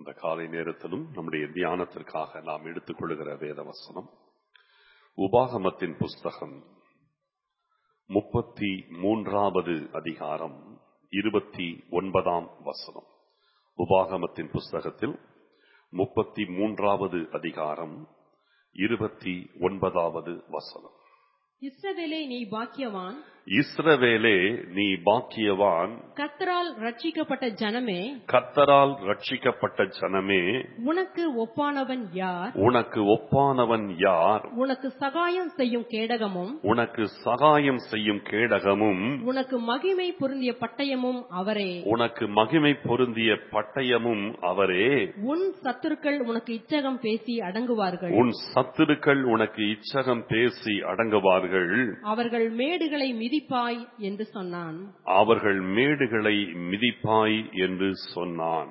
இந்த காலை நேரத்திலும் நம்முடைய தியானத்திற்காக நாம் எடுத்துக்கொள்கிற வேத வசனம் உபாகமத்தின் புஸ்தகம் முப்பத்தி மூன்றாவது அதிகாரம் இருபத்தி ஒன்பதாம் வசனம் உபாகமத்தின் புஸ்தகத்தில் முப்பத்தி மூன்றாவது அதிகாரம் இருபத்தி ஒன்பதாவது வசனம் இஸ்ரவேலே நீ பாக்கியவான் இஸ்ரவேலே நீ பாக்கியவான் கர்த்தரால் ரட்சிக்கப்பட்ட ஜனமே கர்த்தரால் ரட்சிக்கப்பட்ட ஜனமே உனக்கு ஒப்பானவன் யார் உனக்கு ஒப்பானவன் யார் உனக்கு சகாயம் செய்யும் கேடகமும் உனக்கு சகாயம் செய்யும் கேடகமும் உனக்கு மகிமை பொருந்திய பட்டயமும் அவரே உனக்கு மகிமை பொருந்திய பட்டயமும் அவரே உன் சத்துருக்கள் உனக்கு இச்சகம் பேசி அடங்குவார்கள் உன் சத்துருக்கள் உனக்கு இச்சகம் பேசி அடங்குவார்கள் அவர்கள் மேடுகளை மிதிப்பாய் என்று சொன்னான் அவர்கள் மேடுகளை மிதிப்பாய் என்று சொன்னான்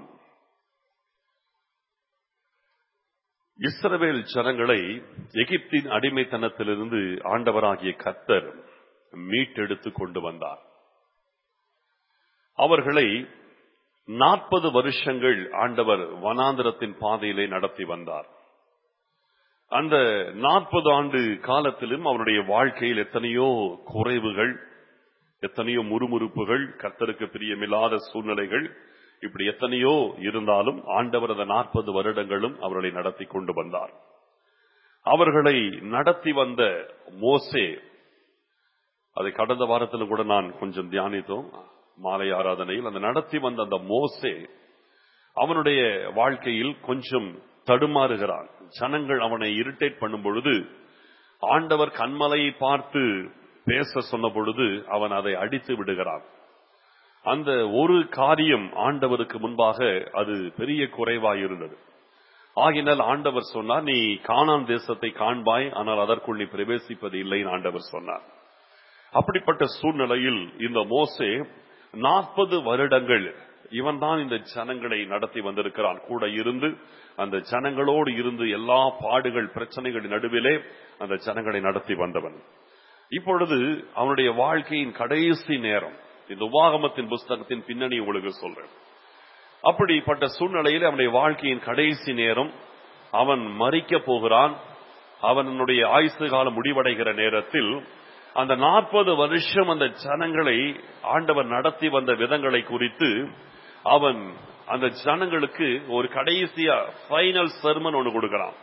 இஸ்ரவேல் ஜனங்களை எகிப்தின் அடிமைத்தனத்திலிருந்து ஆண்டவராகிய கர்த்தர் மீட்டெடுத்து கொண்டு வந்தார் அவர்களை நாற்பது வருஷங்கள் ஆண்டவர் வனாந்திரத்தின் பாதையிலே நடத்தி வந்தார் அந்த நாற்பது ஆண்டு காலத்திலும் அவருடைய வாழ்க்கையில் எத்தனையோ குறைவுகள் எத்தனையோ முறுமுறுப்புகள் கர்த்தருக்கு பிரியமில்லாத சூழ்நிலைகள் இப்படி எத்தனையோ இருந்தாலும் ஆண்டவர் அந்த நாற்பது வருடங்களும் அவர்களை நடத்தி கொண்டு வந்தார் அவர்களை நடத்தி வந்த மோசே அதை கடந்த வாரத்தில் கூட நான் கொஞ்சம் தியானித்தோம் மாலை ஆராதனையில் அந்த நடத்தி வந்த அந்த மோசே அவனுடைய வாழ்க்கையில் கொஞ்சம் தடுமாறுகிறான் ஜனங்கள் அவனை இரிட்டேட் பண்ணும் பொழுது ஆண்டவர் கண்மலையை பார்த்து பேச சொன்ன பொழுது அவன் அதை அடித்து விடுகிறான் அந்த ஒரு காரியம் ஆண்டவருக்கு முன்பாக அது பெரிய குறைவாயிருந்தது ஆகினால் ஆண்டவர் சொன்னார் நீ காணான் தேசத்தை காண்பாய் ஆனால் அதற்குள் நீ பிரவேசிப்பது இல்லைன்னு ஆண்டவர் சொன்னார் அப்படிப்பட்ட சூழ்நிலையில் இந்த மோசே நாற்பது வருடங்கள் இவன் தான் இந்த ஜனங்களை நடத்தி வந்திருக்கிறான் கூட இருந்து அந்த ஜனங்களோடு இருந்து எல்லா பாடுகள் பிரச்சனைகள் நடுவிலே அந்த ஜனங்களை நடத்தி வந்தவன் இப்பொழுது அவனுடைய வாழ்க்கையின் கடைசி நேரம் இந்த உபாகமத்தின் புஸ்தகத்தின் பின்னணி உங்களுக்கு சொல்றேன் அப்படிப்பட்ட சூழ்நிலையில் அவனுடைய வாழ்க்கையின் கடைசி நேரம் அவன் மறிக்க போகிறான் அவனுடைய ஆயுசு காலம் முடிவடைகிற நேரத்தில் அந்த நாற்பது வருஷம் அந்த ஜனங்களை ஆண்டவர் நடத்தி வந்த விதங்களை குறித்து அவன் அந்த ஜனங்களுக்கு ஒரு கடைசியா ஃபைனல் சர்மன் ஒன்று கொடுக்கிறான்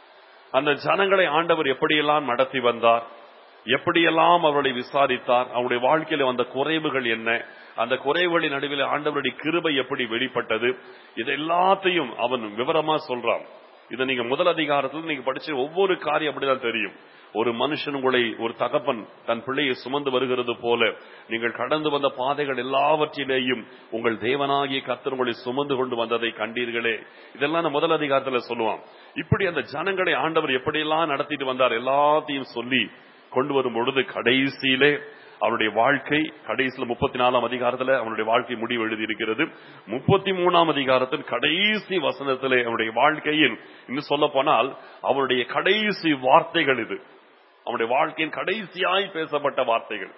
அந்த ஜனங்களை ஆண்டவர் எப்படியெல்லாம் நடத்தி வந்தார் எப்படியெல்லாம் அவர்களை விசாரித்தார் அவருடைய வாழ்க்கையில வந்த குறைவுகள் என்ன அந்த குறைவுகளின் நடுவில் ஆண்டவருடைய கிருபை எப்படி வெளிப்பட்டது இது எல்லாத்தையும் அவன் விவரமா சொல்றான் இதை நீங்க முதல் அதிகாரத்தில் நீங்க படிச்ச ஒவ்வொரு காரியம் அப்படிதான் தெரியும் ஒரு மனுஷன் உங்களை ஒரு தகப்பன் தன் பிள்ளையை சுமந்து வருகிறது போல நீங்கள் கடந்து வந்த பாதைகள் எல்லாவற்றிலேயும் உங்கள் தேவனாகிய கத்தர் உங்களை சுமந்து கொண்டு வந்ததை கண்டீர்களே இதெல்லாம் நான் முதல் அதிகாரத்துல சொல்லுவான் இப்படி அந்த ஜனங்களை ஆண்டவர் எப்படியெல்லாம் நடத்திட்டு வந்தார் எல்லாத்தையும் சொல்லி கொண்டு வரும் பொழுது கடைசியிலே அவனுடைய வாழ்க்கை கடைசியில முப்பத்தி நாலாம் அதிகாரத்துல அவனுடைய வாழ்க்கை முடிவு எழுதி இருக்கிறது முப்பத்தி மூணாம் அதிகாரத்தின் கடைசி வசனத்திலே அவனுடைய வாழ்க்கையில் இன்னும் சொல்ல போனால் அவனுடைய கடைசி வார்த்தைகள் இது அவனுடைய வாழ்க்கையின் கடைசியாய் பேசப்பட்ட வார்த்தைகள்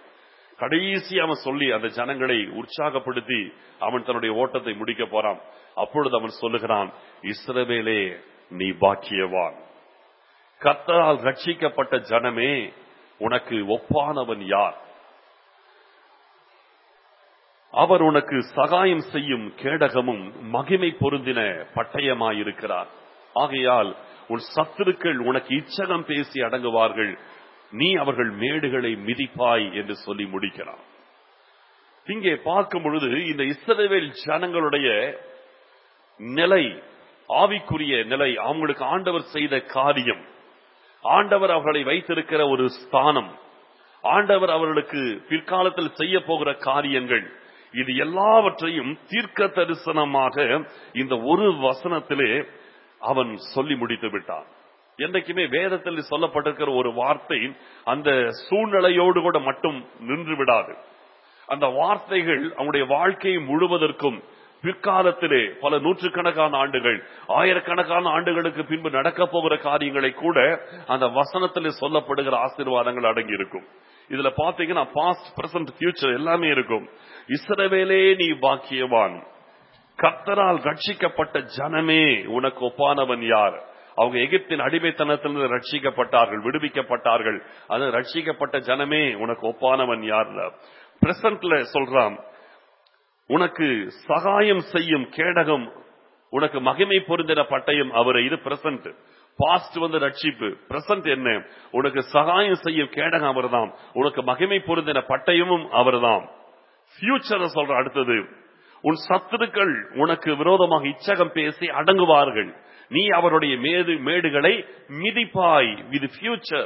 கடைசி அவன் சொல்லி அந்த ஜனங்களை உற்சாகப்படுத்தி அவன் தன்னுடைய ஓட்டத்தை முடிக்க போறான் அப்பொழுது அவன் சொல்லுகிறான் இஸ்ரவேலே நீ பாக்கியவான் கர்த்தரால் ரட்சிக்கப்பட்ட ஜனமே உனக்கு ஒப்பானவன் யார் அவர் உனக்கு சகாயம் செய்யும் கேடகமும் மகிமை பொருந்தின பட்டயமாயிருக்கிறார் ஆகையால் உன் சத்துருக்கள் உனக்கு இச்சகம் பேசி அடங்குவார்கள் நீ அவர்கள் மேடுகளை மிதிப்பாய் என்று சொல்லி முடிக்கிறார் இங்கே பார்க்கும் பொழுது இந்த இஸ்ரவேல் ஜனங்களுடைய நிலை ஆவிக்குரிய நிலை அவங்களுக்கு ஆண்டவர் செய்த காரியம் ஆண்டவர் அவர்களை வைத்திருக்கிற ஒரு ஸ்தானம் ஆண்டவர் அவர்களுக்கு பிற்காலத்தில் செய்ய போகிற காரியங்கள் இது எல்லாவற்றையும் தீர்க்க தரிசனமாக இந்த ஒரு வசனத்திலே அவன் சொல்லி முடித்து விட்டான் என்றைக்குமே வேதத்தில் சொல்லப்பட்டிருக்கிற ஒரு வார்த்தை அந்த சூழ்நிலையோடு கூட மட்டும் நின்று விடாது அந்த வார்த்தைகள் அவனுடைய வாழ்க்கை முழுவதற்கும் பிற்காலத்திலே பல நூற்றுக்கணக்கான ஆண்டுகள் ஆயிரக்கணக்கான ஆண்டுகளுக்கு பின்பு நடக்க போகிற காரியங்களை கூட அந்த வசனத்திலே சொல்லப்படுகிற ஆசீர்வாதங்கள் அடங்கி இருக்கும் இதுல பாத்தீங்கன்னா பாஸ்ட் பிரசன்ட் ஃபியூச்சர் எல்லாமே இருக்கும் இஸ்ரவேலே நீ பாக்கியவான் கர்த்தரால் ரட்சிக்கப்பட்ட ஜனமே உனக்கு ஒப்பானவன் யார் அவங்க எகிப்தின் அடிமைத்தனத்திலிருந்து ரட்சிக்கப்பட்டார்கள் விடுவிக்கப்பட்டார்கள் அது ரட்சிக்கப்பட்ட ஜனமே உனக்கு ஒப்பானவன் யார் பிரசன்ட்ல சொல்றான் உனக்கு சகாயம் செய்யும் கேடகம் உனக்கு மகிமை பொருந்தின பட்டயம் அவரை இது பிரசன்ட் பாஸ்ட் வந்து ரட்சிப்பு பிரசன்ட் என்ன உனக்கு சகாயம் செய்யும் கேடகம் அவர்தான் உனக்கு மகிமை பொருந்தின பட்டயமும் அவர்தான் ஃபியூச்சர் சொல்ற அடுத்தது உன் சத்துருக்கள் உனக்கு விரோதமாக இச்சகம் பேசி அடங்குவார்கள் நீ அவருடைய மேடு மேடுகளை மிதிப்பாய் இது ஃபியூச்சர்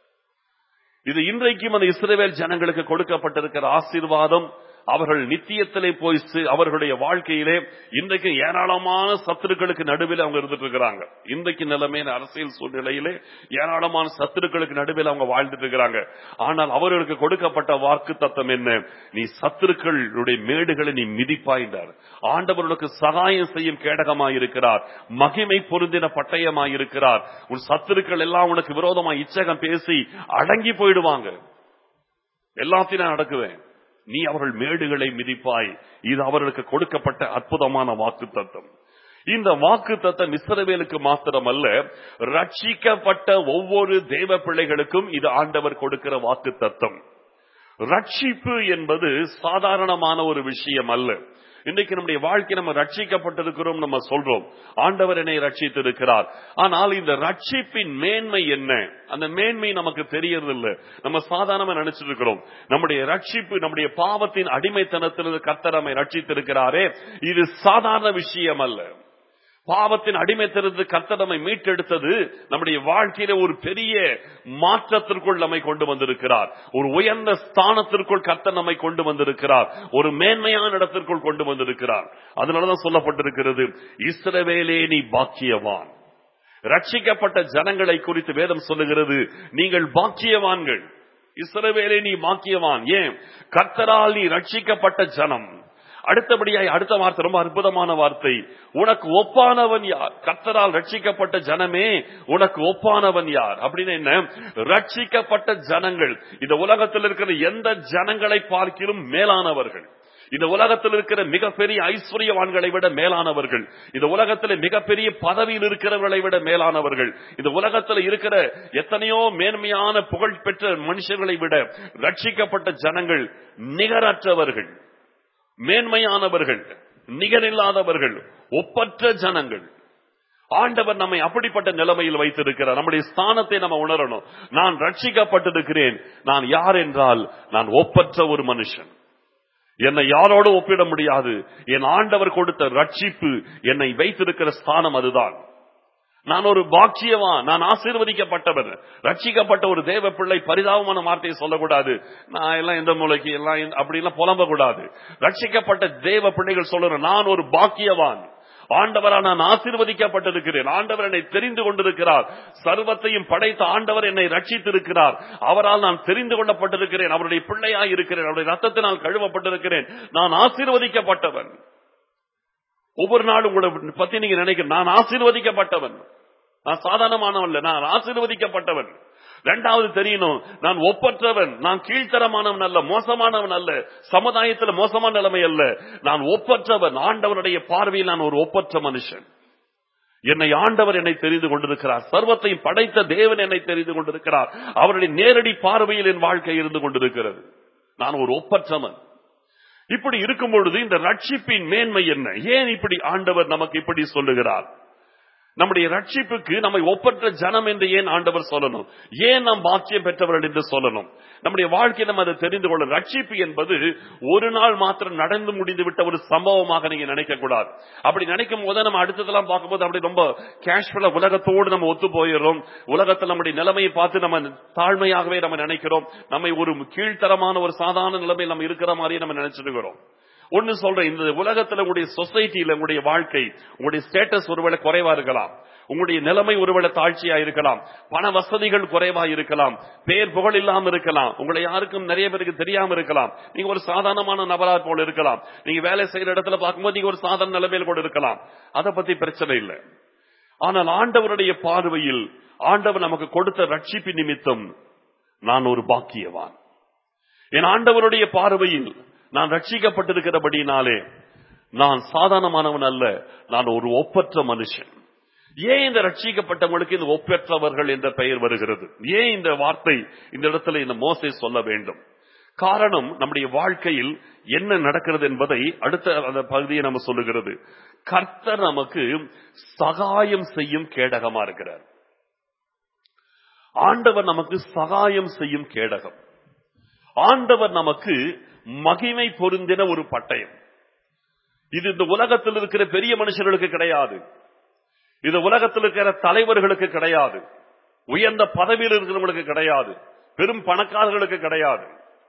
இது இன்றைக்கும் அந்த இஸ்ரேல் ஜனங்களுக்கு கொடுக்கப்பட்டிருக்கிற ஆசீர்வாதம் அவர்கள் நித்தியத்திலே போய் சே- அவர்களுடைய வாழ்க்கையிலே இன்றைக்கு ஏராளமான சத்துருக்களுக்கு நடுவில் அவங்க இருந்துட்டு இருக்கிறாங்க இன்றைக்கு நிலைமையில அரசியல் சூழ்நிலையிலே ஏராளமான சத்துருக்களுக்கு நடுவில் அவங்க வாழ்ந்துட்டு இருக்கிறாங்க ஆனால் அவர்களுக்கு கொடுக்கப்பட்ட வாக்கு தத்தம் என்ன நீ சத்துருக்களுடைய மேடுகளை நீ மிதிப்பாய்ந்தார் ஆண்டவர்களுக்கு சகாயம் செய்யும் கேடகமாய் இருக்கிறார் மகிமை பொருந்தின பட்டயமாய் இருக்கிறார் உன் சத்துருக்கள் எல்லாம் உனக்கு விரோதமாய் இச்சகம் பேசி அடங்கி போயிடுவாங்க எல்லாத்தையும் நான் நடக்குவேன் நீ அவர்கள் மேடுகளை மிதிப்பாய் இது அவர்களுக்கு கொடுக்கப்பட்ட அற்புதமான வாக்கு தத்தம் இந்த வாக்கு தத்தம் இஸ்ரவேலுக்கு மாத்திரமல்ல ரட்சிக்கப்பட்ட ஒவ்வொரு தேவ பிள்ளைகளுக்கும் இது ஆண்டவர் கொடுக்கிற வாக்கு தத்தம் ரட்சிப்பு என்பது சாதாரணமான ஒரு விஷயம் அல்ல இன்றைக்கு நம்முடைய வாழ்க்கை நம்ம ரட்சிக்கப்பட்டிருக்கிறோம் நம்ம சொல்றோம் ஆண்டவர் என்னை ரட்சித்திருக்கிறார் ஆனால் இந்த ரட்சிப்பின் மேன்மை என்ன அந்த மேன்மை நமக்கு தெரியறதில்லை நம்ம சாதாரணமா நினைச்சிட்டு இருக்கிறோம் நம்முடைய ரட்சிப்பு நம்முடைய பாவத்தின் அடிமைத்தனத்திலிருந்து கர்த்தர் நம்மை ரட்சித்திருக்கிறாரே இது சாதாரண விஷயம் அல்ல பாவத்தின் அடிமைத்திலிருந்து கர்த்தர் நம்மை மீட்டெடுத்தது நம்முடைய வாழ்க்கையில ஒரு பெரிய மாற்றத்திற்குள் நம்மை கொண்டு வந்திருக்கிறார் ஒரு உயர்ந்த ஸ்தானத்திற்குள் கர்த்தர் நம்மை கொண்டு வந்திருக்கிறார் ஒரு மேன்மையான இடத்திற்குள் கொண்டு வந்திருக்கிறார் அதனாலதான் சொல்லப்பட்டிருக்கிறது இஸ்ரவேலே நீ பாக்கியவான் ரட்சிக்கப்பட்ட ஜனங்களை குறித்து வேதம் சொல்லுகிறது நீங்கள் பாக்கியவான்கள் இஸ்ரவேலே நீ பாக்கியவான் ஏன் கர்த்தரால் நீ ரட்சிக்கப்பட்ட ஜனம் அடுத்தபடியாய் அடுத்த வார்த்தை ரொம்ப அற்புதமான வார்த்தை உனக்கு ஒப்பானவன் யார் கர்த்தரால் ரட்சிக்கப்பட்ட ஜனமே உனக்கு ஒப்பானவன் யார் அப்படின்னு என்ன ரட்சிக்கப்பட்ட ஜனங்கள் இந்த உலகத்தில் இருக்கிற எந்த ஜனங்களை பார்க்கிலும் மேலானவர்கள் இந்த உலகத்தில் இருக்கிற மிகப்பெரிய ஐஸ்வர்யவான்களை விட மேலானவர்கள் இந்த உலகத்தில் மிகப்பெரிய பதவியில் இருக்கிறவர்களை விட மேலானவர்கள் இந்த உலகத்தில் இருக்கிற எத்தனையோ மேன்மையான புகழ் பெற்ற மனுஷர்களை விட ரட்சிக்கப்பட்ட ஜனங்கள் நிகரற்றவர்கள் மேன்மையானவர்கள் நிகரில்லாதவர்கள் ஒப்பற்ற ஜனங்கள் ஆண்டவர் நம்மை அப்படிப்பட்ட நிலைமையில் வைத்திருக்கிறார் நம்முடைய ஸ்தானத்தை நம்ம உணரணும் நான் ரட்சிக்கப்பட்டிருக்கிறேன் நான் யார் என்றால் நான் ஒப்பற்ற ஒரு மனுஷன் என்னை யாரோடு ஒப்பிட முடியாது என் ஆண்டவர் கொடுத்த ரட்சிப்பு என்னை வைத்திருக்கிற ஸ்தானம் அதுதான் நான் ஒரு பாக்கியவான் நான் ஆசீர்வதிக்கப்பட்டவர் ரட்சிக்கப்பட்ட ஒரு தேவ பிள்ளை பரிதாபமான வார்த்தையை சொல்லக்கூடாது நான் எல்லாம் எந்த மூலைக்கு எல்லாம் இந்த- அப்படி எல்லாம் புலம்ப கூடாது ரட்சிக்கப்பட்ட தேவ பிள்ளைகள் சொல்லணும் நான் ஒரு பாக்கியவான் ஆண்டவரா நான் ஆசீர்வதிக்கப்பட்டிருக்கிறேன் ஆண்டவர் என்னை தெரிந்து கொண்டிருக்கிறார் சர்வத்தையும் படைத்த ஆண்டவர் என்னை ரட்சித்திருக்கிறார் அவரால் நான் தெரிந்து கொள்ளப்பட்டிருக்கிறேன் அவருடைய பிள்ளையாய் இருக்கிறேன் அவருடைய ரத்தத்தினால் கழுவப்பட்டிருக்கிறேன் நான் ஆசீர்வதிக்கப்பட்டவன் ஒவ்வொரு நாளும் உங்களை பத்தி நீங்க நினைக்க நான் ஆசீர்வதிக்கப்பட்டவன் நான் சாதாரணமானவன் இல்ல நான் ஆசீர்வதிக்கப்பட்டவன் ரெண்டாவது தெரியணும் நான் ஒப்பற்றவன் நான் கீழ்த்தரமானவன் அல்ல மோசமானவன் அல்ல சமுதாயத்துல மோசமான நிலைமை அல்ல நான் ஒப்பற்றவன் ஆண்டவனுடைய பார்வையில் நான் ஒரு ஒப்பற்ற மனுஷன் என்னை ஆண்டவர் என்னை தெரிந்து கொண்டிருக்கிறார் சர்வத்தையும் படைத்த தேவன் என்னை தெரிந்து கொண்டிருக்கிறார் அவருடைய நேரடி பார்வையில் என் வாழ்க்கை இருந்து கொண்டிருக்கிறது நான் ஒரு ஒப்பற்றவன் இப்படி இருக்கும் பொழுது இந்த ரட்சிப்பின் மேன்மை என்ன ஏன் இப்படி ஆண்டவர் நமக்கு இப்படி சொல்லுகிறார் நம்முடைய ரட்சிப்புக்கு நம்மை ஒப்பற்ற ஜனம் என்று ஏன் ஆண்டவர் சொல்லணும் ஏன் நாம் பாக்கியம் பெற்றவர்கள் என்று சொல்லணும் நம்முடைய வாழ்க்கை நம்ம அதை தெரிந்து கொள்ள ரட்சிப்பு என்பது ஒரு நாள் மாத்திரம் நடந்து முடிந்து விட்ட ஒரு சம்பவமாக நீங்க நினைக்க கூடாது அப்படி நினைக்கும் போது நம்ம அடுத்ததெல்லாம் பார்க்கும்போது அப்படி ரொம்ப கேஷுவலா உலகத்தோடு நம்ம ஒத்து போயிடுறோம் உலகத்தில் நம்முடைய நிலைமையை பார்த்து நம்ம தாழ்மையாகவே நம்ம நினைக்கிறோம் நம்மை ஒரு கீழ்த்தரமான ஒரு சாதாரண நிலைமையில் நம்ம இருக்கிற மாதிரியே நம்ம நினைச்சிட்டு இருக்கிறோம் ஒன்னு சொல்றேன் இந்த உலகத்துல உங்களுடைய சொசைட்டியில உங்களுடைய வாழ்க்கை உங்களுடைய ஸ்டேட்டஸ் ஒருவேளை குறைவா இருக்கலாம் உங்களுடைய நிலைமை ஒருவேளை தாழ்ச்சியா இருக்கலாம் பண வசதிகள் குறைவா இருக்கலாம் பேர் புகழ் இல்லாம இருக்கலாம் உங்களை யாருக்கும் நிறைய பேருக்கு தெரியாம இருக்கலாம் நீங்க ஒரு சாதாரணமான நபரா போல இருக்கலாம் நீங்க வேலை செய்யற இடத்துல பார்க்கும்போது நீங்க ஒரு சாதாரண நிலைமையில் கூட இருக்கலாம் அதை பத்தி பிரச்சனை இல்லை ஆனால் ஆண்டவருடைய பார்வையில் ஆண்டவர் நமக்கு கொடுத்த ரட்சிப்பு நிமித்தம் நான் ஒரு பாக்கியவான் என் ஆண்டவருடைய பார்வையில் நான் ரட்சிக்கப்பட்டிருக்கிறபடினாலே நான் சாதாரணமானவன் அல்ல நான் ஒரு ஒப்பற்ற மனுஷன் ஏன் இந்த ரட்சிக்கப்பட்டவங்களுக்கு இந்த ஒப்பற்றவர்கள் என்ற பெயர் வருகிறது ஏன் இந்த வார்த்தை இந்த இடத்துல இந்த மோசை சொல்ல வேண்டும் காரணம் நம்முடைய வாழ்க்கையில் என்ன நடக்கிறது என்பதை அடுத்த அந்த பகுதியை நம்ம சொல்லுகிறது கர்த்தர் நமக்கு சகாயம் செய்யும் கேடகமா இருக்கிறார் ஆண்டவர் நமக்கு சகாயம் செய்யும் கேடகம் ஆண்டவர் நமக்கு மகிமை பொருந்தின ஒரு பட்டயம் இது இந்த உலகத்தில் இருக்கிற பெரிய மனுஷர்களுக்கு கிடையாது இது உலகத்தில் இருக்கிற தலைவர்களுக்கு கிடையாது உயர்ந்த பதவியில் இருக்கிறவங்களுக்கு கிடையாது பெரும் பணக்காரர்களுக்கு கிடையாது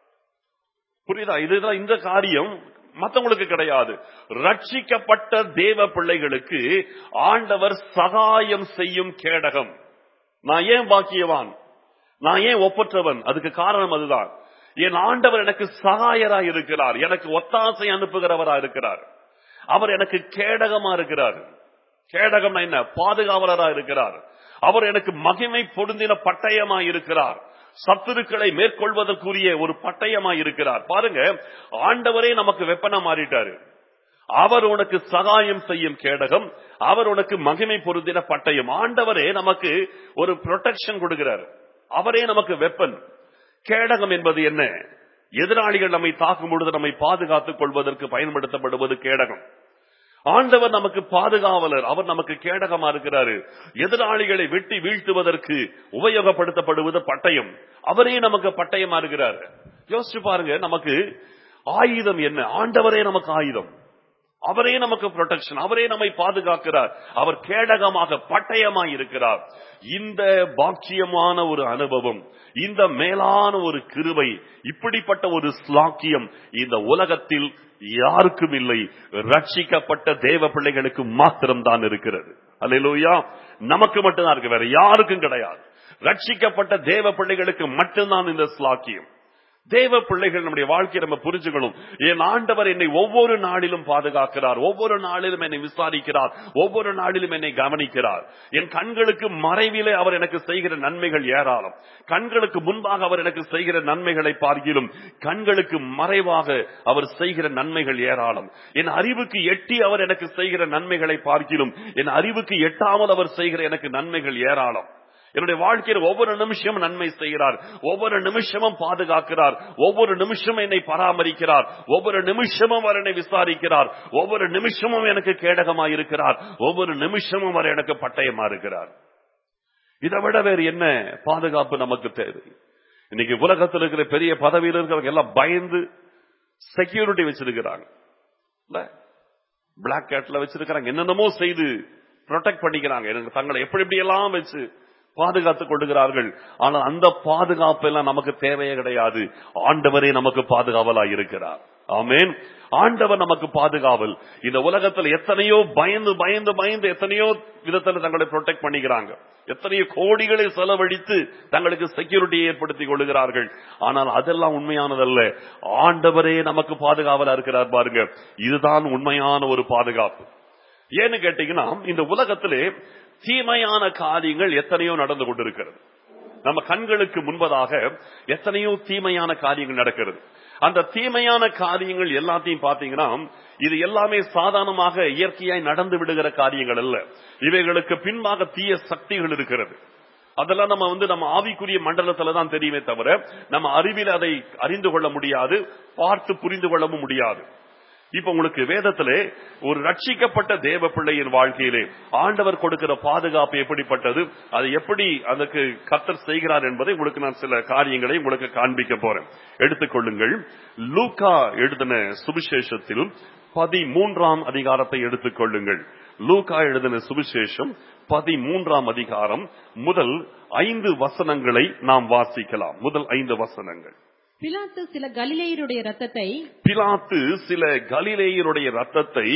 புரியுதா இதுதான் இந்த காரியம் மத்தவங்களுக்கு கிடையாது ரட்சிக்கப்பட்ட தேவ பிள்ளைகளுக்கு ஆண்டவர் சகாயம் செய்யும் கேடகம் நான் ஏன் பாக்கியவான் நான் ஏன் ஒப்பற்றவன் அதுக்கு காரணம் அதுதான் என் ஆண்டவர் எனக்கு சகாயரா இருக்கிறார் எனக்கு ஒத்தாசை அனுப்புகிறவரா இருக்கிறார் அவர் எனக்கு கேடகமா இருக்கிறார் கேடகம் என்ன பாதுகாவலரா இருக்கிறார் அவர் எனக்கு மகிமை பொருந்தின பட்டயமா இருக்கிறார் சத்துருக்களை மேற்கொள்வதற்குரிய ஒரு பட்டயமா இருக்கிறார் பாருங்க ஆண்டவரே நமக்கு வெப்பனா மாறிட்டாரு அவர் உனக்கு சகாயம் செய்யும் கேடகம் அவர் உனக்கு மகிமை பொருந்தின பட்டயம் ஆண்டவரே நமக்கு ஒரு ப்ரொடெக்ஷன் கொடுக்கிறார் அவரே நமக்கு வெப்பன் கேடகம் என்பது என்ன எதிராளிகள் நம்மை தாக்கும் பொழுது நம்மை பாதுகாத்துக் கொள்வதற்கு பயன்படுத்தப்படுவது கேடகம் ஆண்டவர் நமக்கு பாதுகாவலர் அவர் நமக்கு கேடகமா இருக்கிறாரு எதிராளிகளை வெட்டி வீழ்த்துவதற்கு உபயோகப்படுத்தப்படுவது பட்டயம் அவரே நமக்கு பட்டயமா இருக்கிறார் யோசிச்சு பாருங்க நமக்கு ஆயுதம் என்ன ஆண்டவரே நமக்கு ஆயுதம் அவரே நமக்கு ப்ரொடெக்ஷன் அவரே நம்மை பாதுகாக்கிறார் அவர் கேடகமாக பட்டயமாய் இருக்கிறார் இந்த பாக்கியமான ஒரு அனுபவம் இந்த மேலான ஒரு கிருவை இப்படிப்பட்ட ஒரு ஸ்லாக்கியம் இந்த உலகத்தில் யாருக்கும் இல்லை ரட்சிக்கப்பட்ட தேவ பிள்ளைகளுக்கு மாத்திரம் தான் இருக்கிறது அல்லையா நமக்கு மட்டும்தான் இருக்கு வேற யாருக்கும் கிடையாது ரட்சிக்கப்பட்ட தேவ பிள்ளைகளுக்கு மட்டும்தான் இந்த ஸ்லாக்கியம் தேவ பிள்ளைகள் நம்முடைய வாழ்க்கையை நம்ம புரிஞ்சுக்கணும் என் ஆண்டவர் என்னை ஒவ்வொரு நாளிலும் பாதுகாக்கிறார் ஒவ்வொரு நாளிலும் என்னை விசாரிக்கிறார் ஒவ்வொரு நாளிலும் என்னை கவனிக்கிறார் என் கண்களுக்கு மறைவிலே அவர் எனக்கு செய்கிற நன்மைகள் ஏராளம் கண்களுக்கு முன்பாக அவர் எனக்கு செய்கிற நன்மைகளை பார்க்கிலும் கண்களுக்கு மறைவாக அவர் செய்கிற நன்மைகள் ஏராளம் என் அறிவுக்கு எட்டி அவர் எனக்கு செய்கிற நன்மைகளை பார்க்கிலும் என் அறிவுக்கு எட்டாமல் அவர் செய்கிற எனக்கு நன்மைகள் ஏராளம் என்னுடைய வாழ்க்கையில் ஒவ்வொரு நிமிஷமும் நன்மை செய்கிறார் ஒவ்வொரு நிமிஷமும் பாதுகாக்கிறார் ஒவ்வொரு நிமிஷமும் என்னை பராமரிக்கிறார் ஒவ்வொரு நிமிஷமும் அவர் என்னை விசாரிக்கிறார் ஒவ்வொரு நிமிஷமும் எனக்கு கேடகமாக இருக்கிறார் ஒவ்வொரு நிமிஷமும் அவர் எனக்கு பட்டயமா இருக்கிறார் இதை விட வேறு என்ன பாதுகாப்பு நமக்கு தேவை இன்னைக்கு உலகத்தில் இருக்கிற பெரிய பதவியில் இருக்கிறவங்க எல்லாம் பயந்து செக்யூரிட்டி வச்சிருக்கிறாங்க பிளாக் கேட்ல வச்சிருக்கிறாங்க என்னென்னமோ செய்து ப்ரொடெக்ட் பண்ணிக்கிறாங்க எனக்கு தங்களை எப்படி எப்படி எல்லாம் வச்சு பாதுகாத்துக் கொள்ளுகிறார்கள் ஆனால் அந்த பாதுகாப்பு எல்லாம் நமக்கு தேவையே கிடையாது ஆண்டவரே நமக்கு பாதுகாவலா இருக்கிறார் ஆமேன் ஆண்டவர் நமக்கு பாதுகாவல் இந்த உலகத்தில் எத்தனையோ பயந்து பயந்து பயந்து எத்தனையோ விதத்தில் தங்களை ப்ரொடெக்ட் பண்ணிக்கிறாங்க எத்தனையோ கோடிகளை செலவழித்து தங்களுக்கு செக்யூரிட்டியை ஏற்படுத்திக் கொள்ளுகிறார்கள் ஆனால் அதெல்லாம் உண்மையானதல்ல ஆண்டவரே நமக்கு பாதுகாவலா இருக்கிறார் பாருங்க இதுதான் உண்மையான ஒரு பாதுகாப்பு ஏன்னு கேட்டீங்கன்னா இந்த உலகத்திலே தீமையான காரியங்கள் எத்தனையோ நடந்து கொண்டிருக்கிறது நம்ம கண்களுக்கு முன்பதாக எத்தனையோ தீமையான காரியங்கள் நடக்கிறது அந்த தீமையான காரியங்கள் எல்லாத்தையும் பாத்தீங்கன்னா இது எல்லாமே சாதாரணமாக இயற்கையாய் நடந்து விடுகிற காரியங்கள் அல்ல இவைகளுக்கு பின்பாக தீய சக்திகள் இருக்கிறது அதெல்லாம் நம்ம வந்து நம்ம ஆவிக்குரிய மண்டலத்துல தான் தெரியுமே தவிர நம்ம அறிவில் அதை அறிந்து கொள்ள முடியாது பார்த்து புரிந்து கொள்ளவும் முடியாது இப்ப உங்களுக்கு வேதத்திலே ஒரு ரட்சிக்கப்பட்ட தேவ பிள்ளையின் வாழ்க்கையிலே ஆண்டவர் கொடுக்கிற பாதுகாப்பு எப்படிப்பட்டது அதை எப்படி அதற்கு கத்தர் செய்கிறார் என்பதை உங்களுக்கு நான் சில காரியங்களை உங்களுக்கு காண்பிக்க போறேன் எடுத்துக்கொள்ளுங்கள் லூகா எழுதின சுவிசேஷத்தில் பதிமூன்றாம் அதிகாரத்தை எடுத்துக்கொள்ளுங்கள் லூகா எழுதின சுவிசேஷம் பதிமூன்றாம் அதிகாரம் முதல் ஐந்து வசனங்களை நாம் வாசிக்கலாம் முதல் ஐந்து வசனங்கள் பிலாத்து சில கலிலேயருடைய ரத்தத்தை பிலாத்து சில கலிலேயருடைய ரத்தத்தை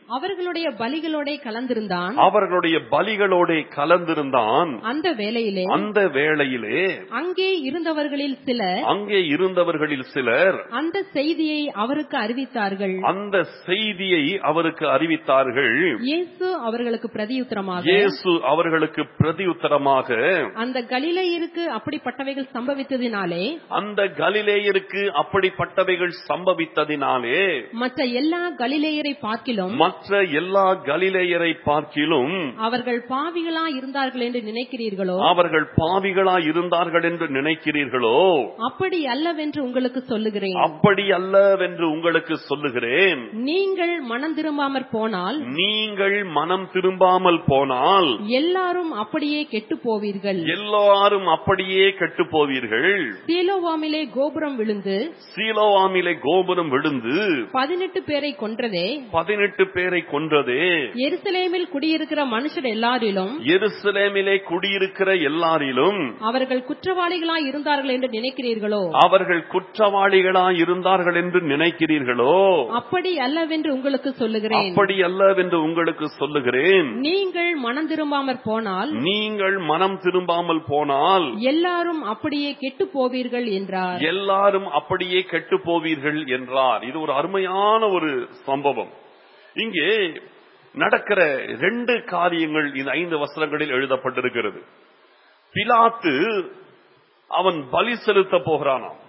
அவர்களுடைய பலிகளோட கலந்திருந்தான் அவர்களுடைய பலிகளோட கலந்திருந்தான் அந்த வேளையிலே அந்த வேளையிலே அங்கே இருந்தவர்களில் சிலர் அங்கே இருந்தவர்களில் சிலர் அந்த செய்தியை அவருக்கு அறிவித்தார்கள் அந்த செய்தியை அவருக்கு அறிவித்தார்கள் இயேசு அவர்களுக்கு பிரதியுத்தரமாக இயேசு அவர்களுக்கு பிரதியுத்தரமாக அந்த கலிலேயருக்கு அப்படிப்பட்டவைகள் சம்பவித்ததினாலே அந்த கலிலேயருக்கு அப்படிப்பட்டவைகள் சம்பவித்ததினாலே மற்ற எல்லா கலிலேயரை பார்க்கிலும் மற்ற எல்லா கலிலேயரை பார்க்கிலும் அவர்கள் பாவிகளா இருந்தார்கள் என்று நினைக்கிறீர்களோ அவர்கள் பாவிகளா இருந்தார்கள் என்று நினைக்கிறீர்களோ அப்படி அல்லவென்று உங்களுக்கு சொல்லுகிறேன் அப்படி அல்லவென்று உங்களுக்கு சொல்லுகிறேன் நீங்கள் மனம் திரும்பாமற் போனால் நீங்கள் மனம் திரும்பாமல் போனால் எல்லாரும் அப்படியே கெட்டு போவீர்கள் எல்லாரும் அப்படியே கெட்டு போவீர்கள் சீலோவாமிலே கோபுரம் விழுந்து சீலோவாமிலே கோபுரம் விழுந்து பதினெட்டு பேரை கொன்றதே பதினெட்டு பேரை கொன்றதே எருசலேமில் குடியிருக்கிற மனுஷர் எல்லாரிலும் எருசலேமிலே குடியிருக்கிற எல்லாரிலும் அவர்கள் குற்றவாளிகளாய் இருந்தார்கள் என்று நினைக்கிறீர்களோ அவர்கள் குற்றவாளிகளா இருந்தார்கள் என்று நினைக்கிறீர்களோ அப்படி அல்லவென்று உங்களுக்கு சொல்லுகிறேன் அப்படி அல்லவென்று உங்களுக்கு சொல்லுகிறேன் நீங்கள் மனம் திரும்பாமற் போனால் நீங்கள் மனம் திரும்பாமல் போனால் எல்லாரும் அப்படியே கெட்டு போவீர்கள் என்றார் எல்லாரும் அப்படியே கெட்டு போவீர்கள் என்றார் இது ஒரு அருமையான ஒரு சம்பவம் இங்கே நடக்கிற ரெண்டு காரியங்கள் இந்த ஐந்து வசனங்களில் எழுதப்பட்டிருக்கிறது பிலாத்து அவன் பலி செலுத்த போகிறானாம்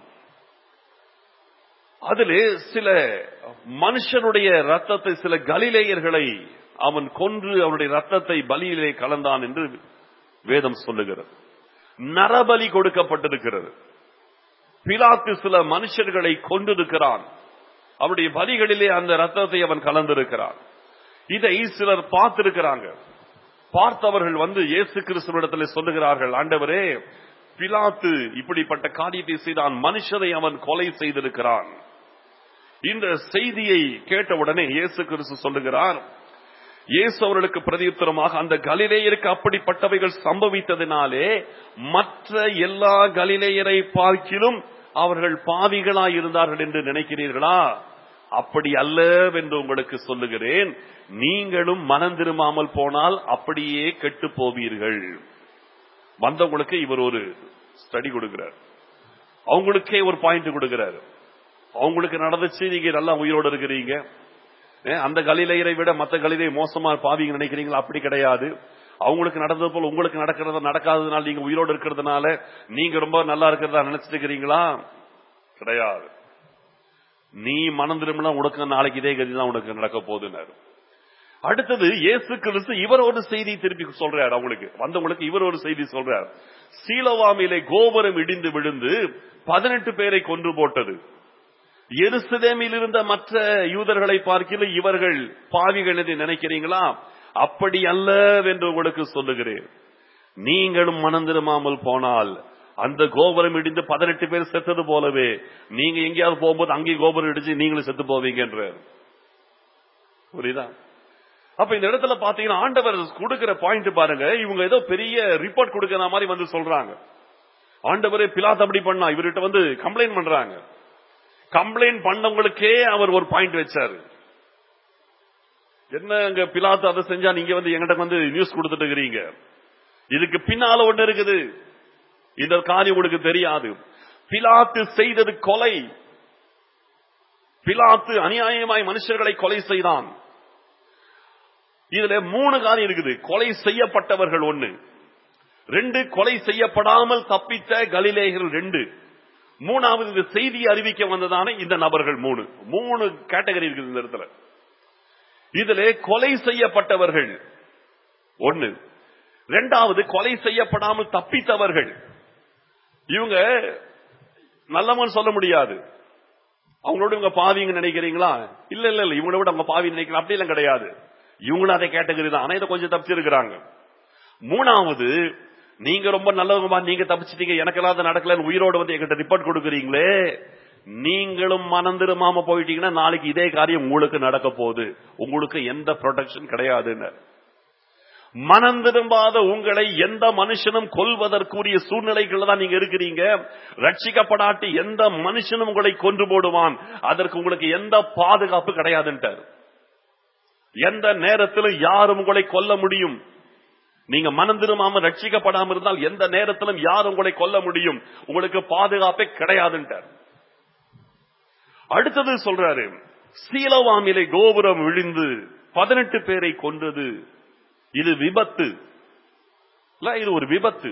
அதிலே சில மனுஷனுடைய ரத்தத்தை சில கலிலேயர்களை அவன் கொன்று அவருடைய ரத்தத்தை பலியிலே கலந்தான் என்று வேதம் சொல்லுகிறது நரபலி கொடுக்கப்பட்டிருக்கிறது பிலாத்து சில மனுஷர்களை கொண்டிருக்கிறான் அவருடைய பலிகளிலே அந்த ரத்தத்தை அவன் கலந்திருக்கிறான் இதை சிலர் பார்த்திருக்கிறாங்க பார்த்தவர்கள் வந்து இயேசு கிறிஸ்துவிடத்தில் சொல்லுகிறார்கள் ஆண்டவரே பிலாத்து இப்படிப்பட்ட காரியத்தை செய்தான் மனுஷரை அவன் கொலை செய்திருக்கிறான் இந்த செய்தியை கேட்டவுடனே இயேசு கிறிஸ்து சொல்லுகிறார் இயேசு அவர்களுக்கு பிரதியுத்தரமாக அந்த கலிலேயருக்கு அப்படிப்பட்டவைகள் சம்பவித்ததினாலே மற்ற எல்லா கலிலேயரை பார்க்கிலும் அவர்கள் பாவிகளாய் இருந்தார்கள் என்று நினைக்கிறீர்களா அப்படி அல்லவென்று உங்களுக்கு சொல்லுகிறேன் நீங்களும் மனம் திரும்பாமல் போனால் அப்படியே கெட்டு போவீர்கள் வந்தவங்களுக்கு இவர் ஒரு ஸ்டடி கொடுக்கிறார் அவங்களுக்கே ஒரு பாயிண்ட் கொடுக்கிறார் அவங்களுக்கு நடந்துச்சு நீங்க நல்லா உயிரோடு இருக்கிறீங்க ஏ, அந்த கலிலையரை விட மத்த கலிலை மோசமா பாவிங்க நினைக்கிறீங்களா அப்படி கிடையாது அவங்களுக்கு நடந்தது போல உங்களுக்கு நடக்கிறது நடக்காததுனால நீங்க உயிரோடு இருக்கிறதுனால நீங்க ரொம்ப நல்லா இருக்கிறதா நினைச்சிட்டு இருக்கிறீங்களா கிடையாது நீ மனம் திரும்பினா உனக்கு நாளைக்கு இதே கதி தான் உனக்கு நடக்க போகுதுன்னாரு அடுத்தது இயேசு கிறிஸ்து இவர் ஒரு செய்தி திருப்பி சொல்றாரு அவங்களுக்கு வந்தவங்களுக்கு இவர் ஒரு செய்தி சொல்றார் சீலவாமிலே கோபுரம் இடிந்து விழுந்து பதினெட்டு பேரை கொன்று போட்டது எருசலேமில் இருந்த மற்ற யூதர்களை பார்க்கிலும் இவர்கள் பாவிகள் என்று நினைக்கிறீங்களா அப்படி அல்லவென்று உங்களுக்கு சொல்லுகிறேன் நீங்களும் மனம் திரும்பாமல் போனால் அந்த கோபுரம் இடிந்து பதினெட்டு பேர் செத்தது போலவே நீங்க எங்கேயாவது போகும்போது அங்கேயும் கோபுரம் இடிச்சு நீங்களும் செத்து போவீங்க என்றார் புரியுதா அப்ப இந்த இடத்துல பாத்தீங்கன்னா ஆண்டவர் கொடுக்கிற பாயிண்ட் பாருங்க இவங்க ஏதோ பெரிய ரிப்போர்ட் கொடுக்கிற மாதிரி வந்து சொல்றாங்க ஆண்டவரே பிலாத் அப்படி பண்ணா இவர்கிட்ட வந்து கம்ப்ளைண்ட் பண்றாங்க கம்ப்ளைண்ட் பண்ணவங்களுக்கே அவர் ஒரு பாயிண்ட் வச்சாரு என்ன அங்க பிலாத்து அதை செஞ்சா நீங்க வந்து எங்கிட்ட வந்து நியூஸ் கொடுத்துட்டு இருக்கிறீங்க இதுக்கு பின்னால ஒண்ணு இருக்குது இந்த காரியம் உங்களுக்கு தெரியாது பிலாத்து செய்தது கொலை பிலாத்து அநியாயமாய் மனுஷர்களை கொலை செய்தான் இதுல மூணு காரியம் இருக்குது கொலை செய்யப்பட்டவர்கள் ஒண்ணு ரெண்டு கொலை செய்யப்படாமல் தப்பித்த கலிலேயர்கள் ரெண்டு மூணாவது இந்த செய்தி அறிவிக்க வந்ததான இந்த நபர்கள் மூணு மூணு கேட்டகரி இருக்குது இந்த இடத்துல இதுல கொலை செய்யப்பட்டவர்கள் ஒண்ணு ரெண்டாவது கொலை செய்யப்படாமல் தப்பித்தவர்கள் இவங்க நல்லவன் சொல்ல முடியாது அவங்களோட இவங்க பாவிங்க நினைக்கிறீங்களா இல்ல இல்ல இல்ல இவங்கள விட அவங்க பாவி நினைக்கலாம் அப்படி எல்லாம் கிடையாது இவங்களும் அதை கேட்டகரி தான் ஆனா இதை கொஞ்சம் தப்பிச்சிருக்கிறாங்க மூணாவது நீங்க ரொம்ப நல்லவங்கம்மா நீங்க தப்பிச்சிட்டீங்க எனக்கெல்லாம் அது நடக்கலன்னு உயிரோடு வந்து எங்கிட்ட ரிப்போர்ட் கொடுக்குறீங்களே நீங்களும் மனம் திரும்பாம போயிட்டீங்கன்னா நாளைக்கு இதே காரியம் உங்களுக்கு நடக்க போகுது உங்களுக்கு எந்த ப்ரொடெக்ஷன் கிடையாதுன்னு மனம் திரும்பாத உங்களை எந்த மனுஷனும் கொல்வதற்குரிய சூழ்நிலைகள் தான் நீங்க இருக்கிறீங்க ரட்சிக்கப்படாட்டி எந்த மனுஷனும் உங்களை கொன்று போடுவான் அதற்கு உங்களுக்கு எந்த பாதுகாப்பு கிடையாதுன்ட்டார் எந்த நேரத்திலும் யாரும் உங்களை கொல்ல முடியும் நீங்க மனம் திரும்பாம ரட்சிக்கப்படாம இருந்தால் எந்த நேரத்திலும் யார் உங்களை கொல்ல முடியும் உங்களுக்கு பாதுகாப்பே கிடையாதுன்றார் அடுத்தது சொல்றாரு சீலவாமிலே கோபுரம் விழுந்து பதினெட்டு பேரை கொன்றது இது விபத்து இல்ல, இது ஒரு விபத்து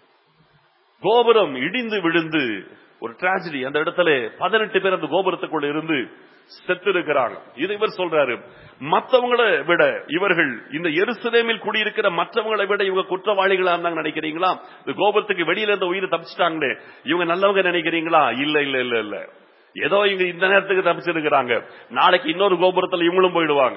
கோபுரம் இடிந்து விழுந்து ஒரு டிராஜடி அந்த இடத்துல பதினெட்டு பேர் அந்த கோபுரத்துக்குள்ள இருந்து செத்து இருக்கிறாங்க இது இவர் சொல்றாரு மற்றவங்களை விட இவர்கள் இந்த எருசலேமில் குடியிருக்கிற மற்றவங்களை விட இவங்க குற்றவாளிகளா இருந்தாங்க நினைக்கிறீங்களா இந்த கோபுரத்துக்கு வெளியில இருந்த உயிர் தப்பிச்சிட்டாங்களே இவங்க நல்லவங்க நினைக்கிறீங்களா இல்ல இல்ல இல்ல இல்ல ஏதோ இவங்க இந்த நேரத்துக்கு தப்பிச்சிருக்கிறாங்க நாளைக்கு இன்னொரு கோபுரத்துல இவங்களும் போயிடுவாங்க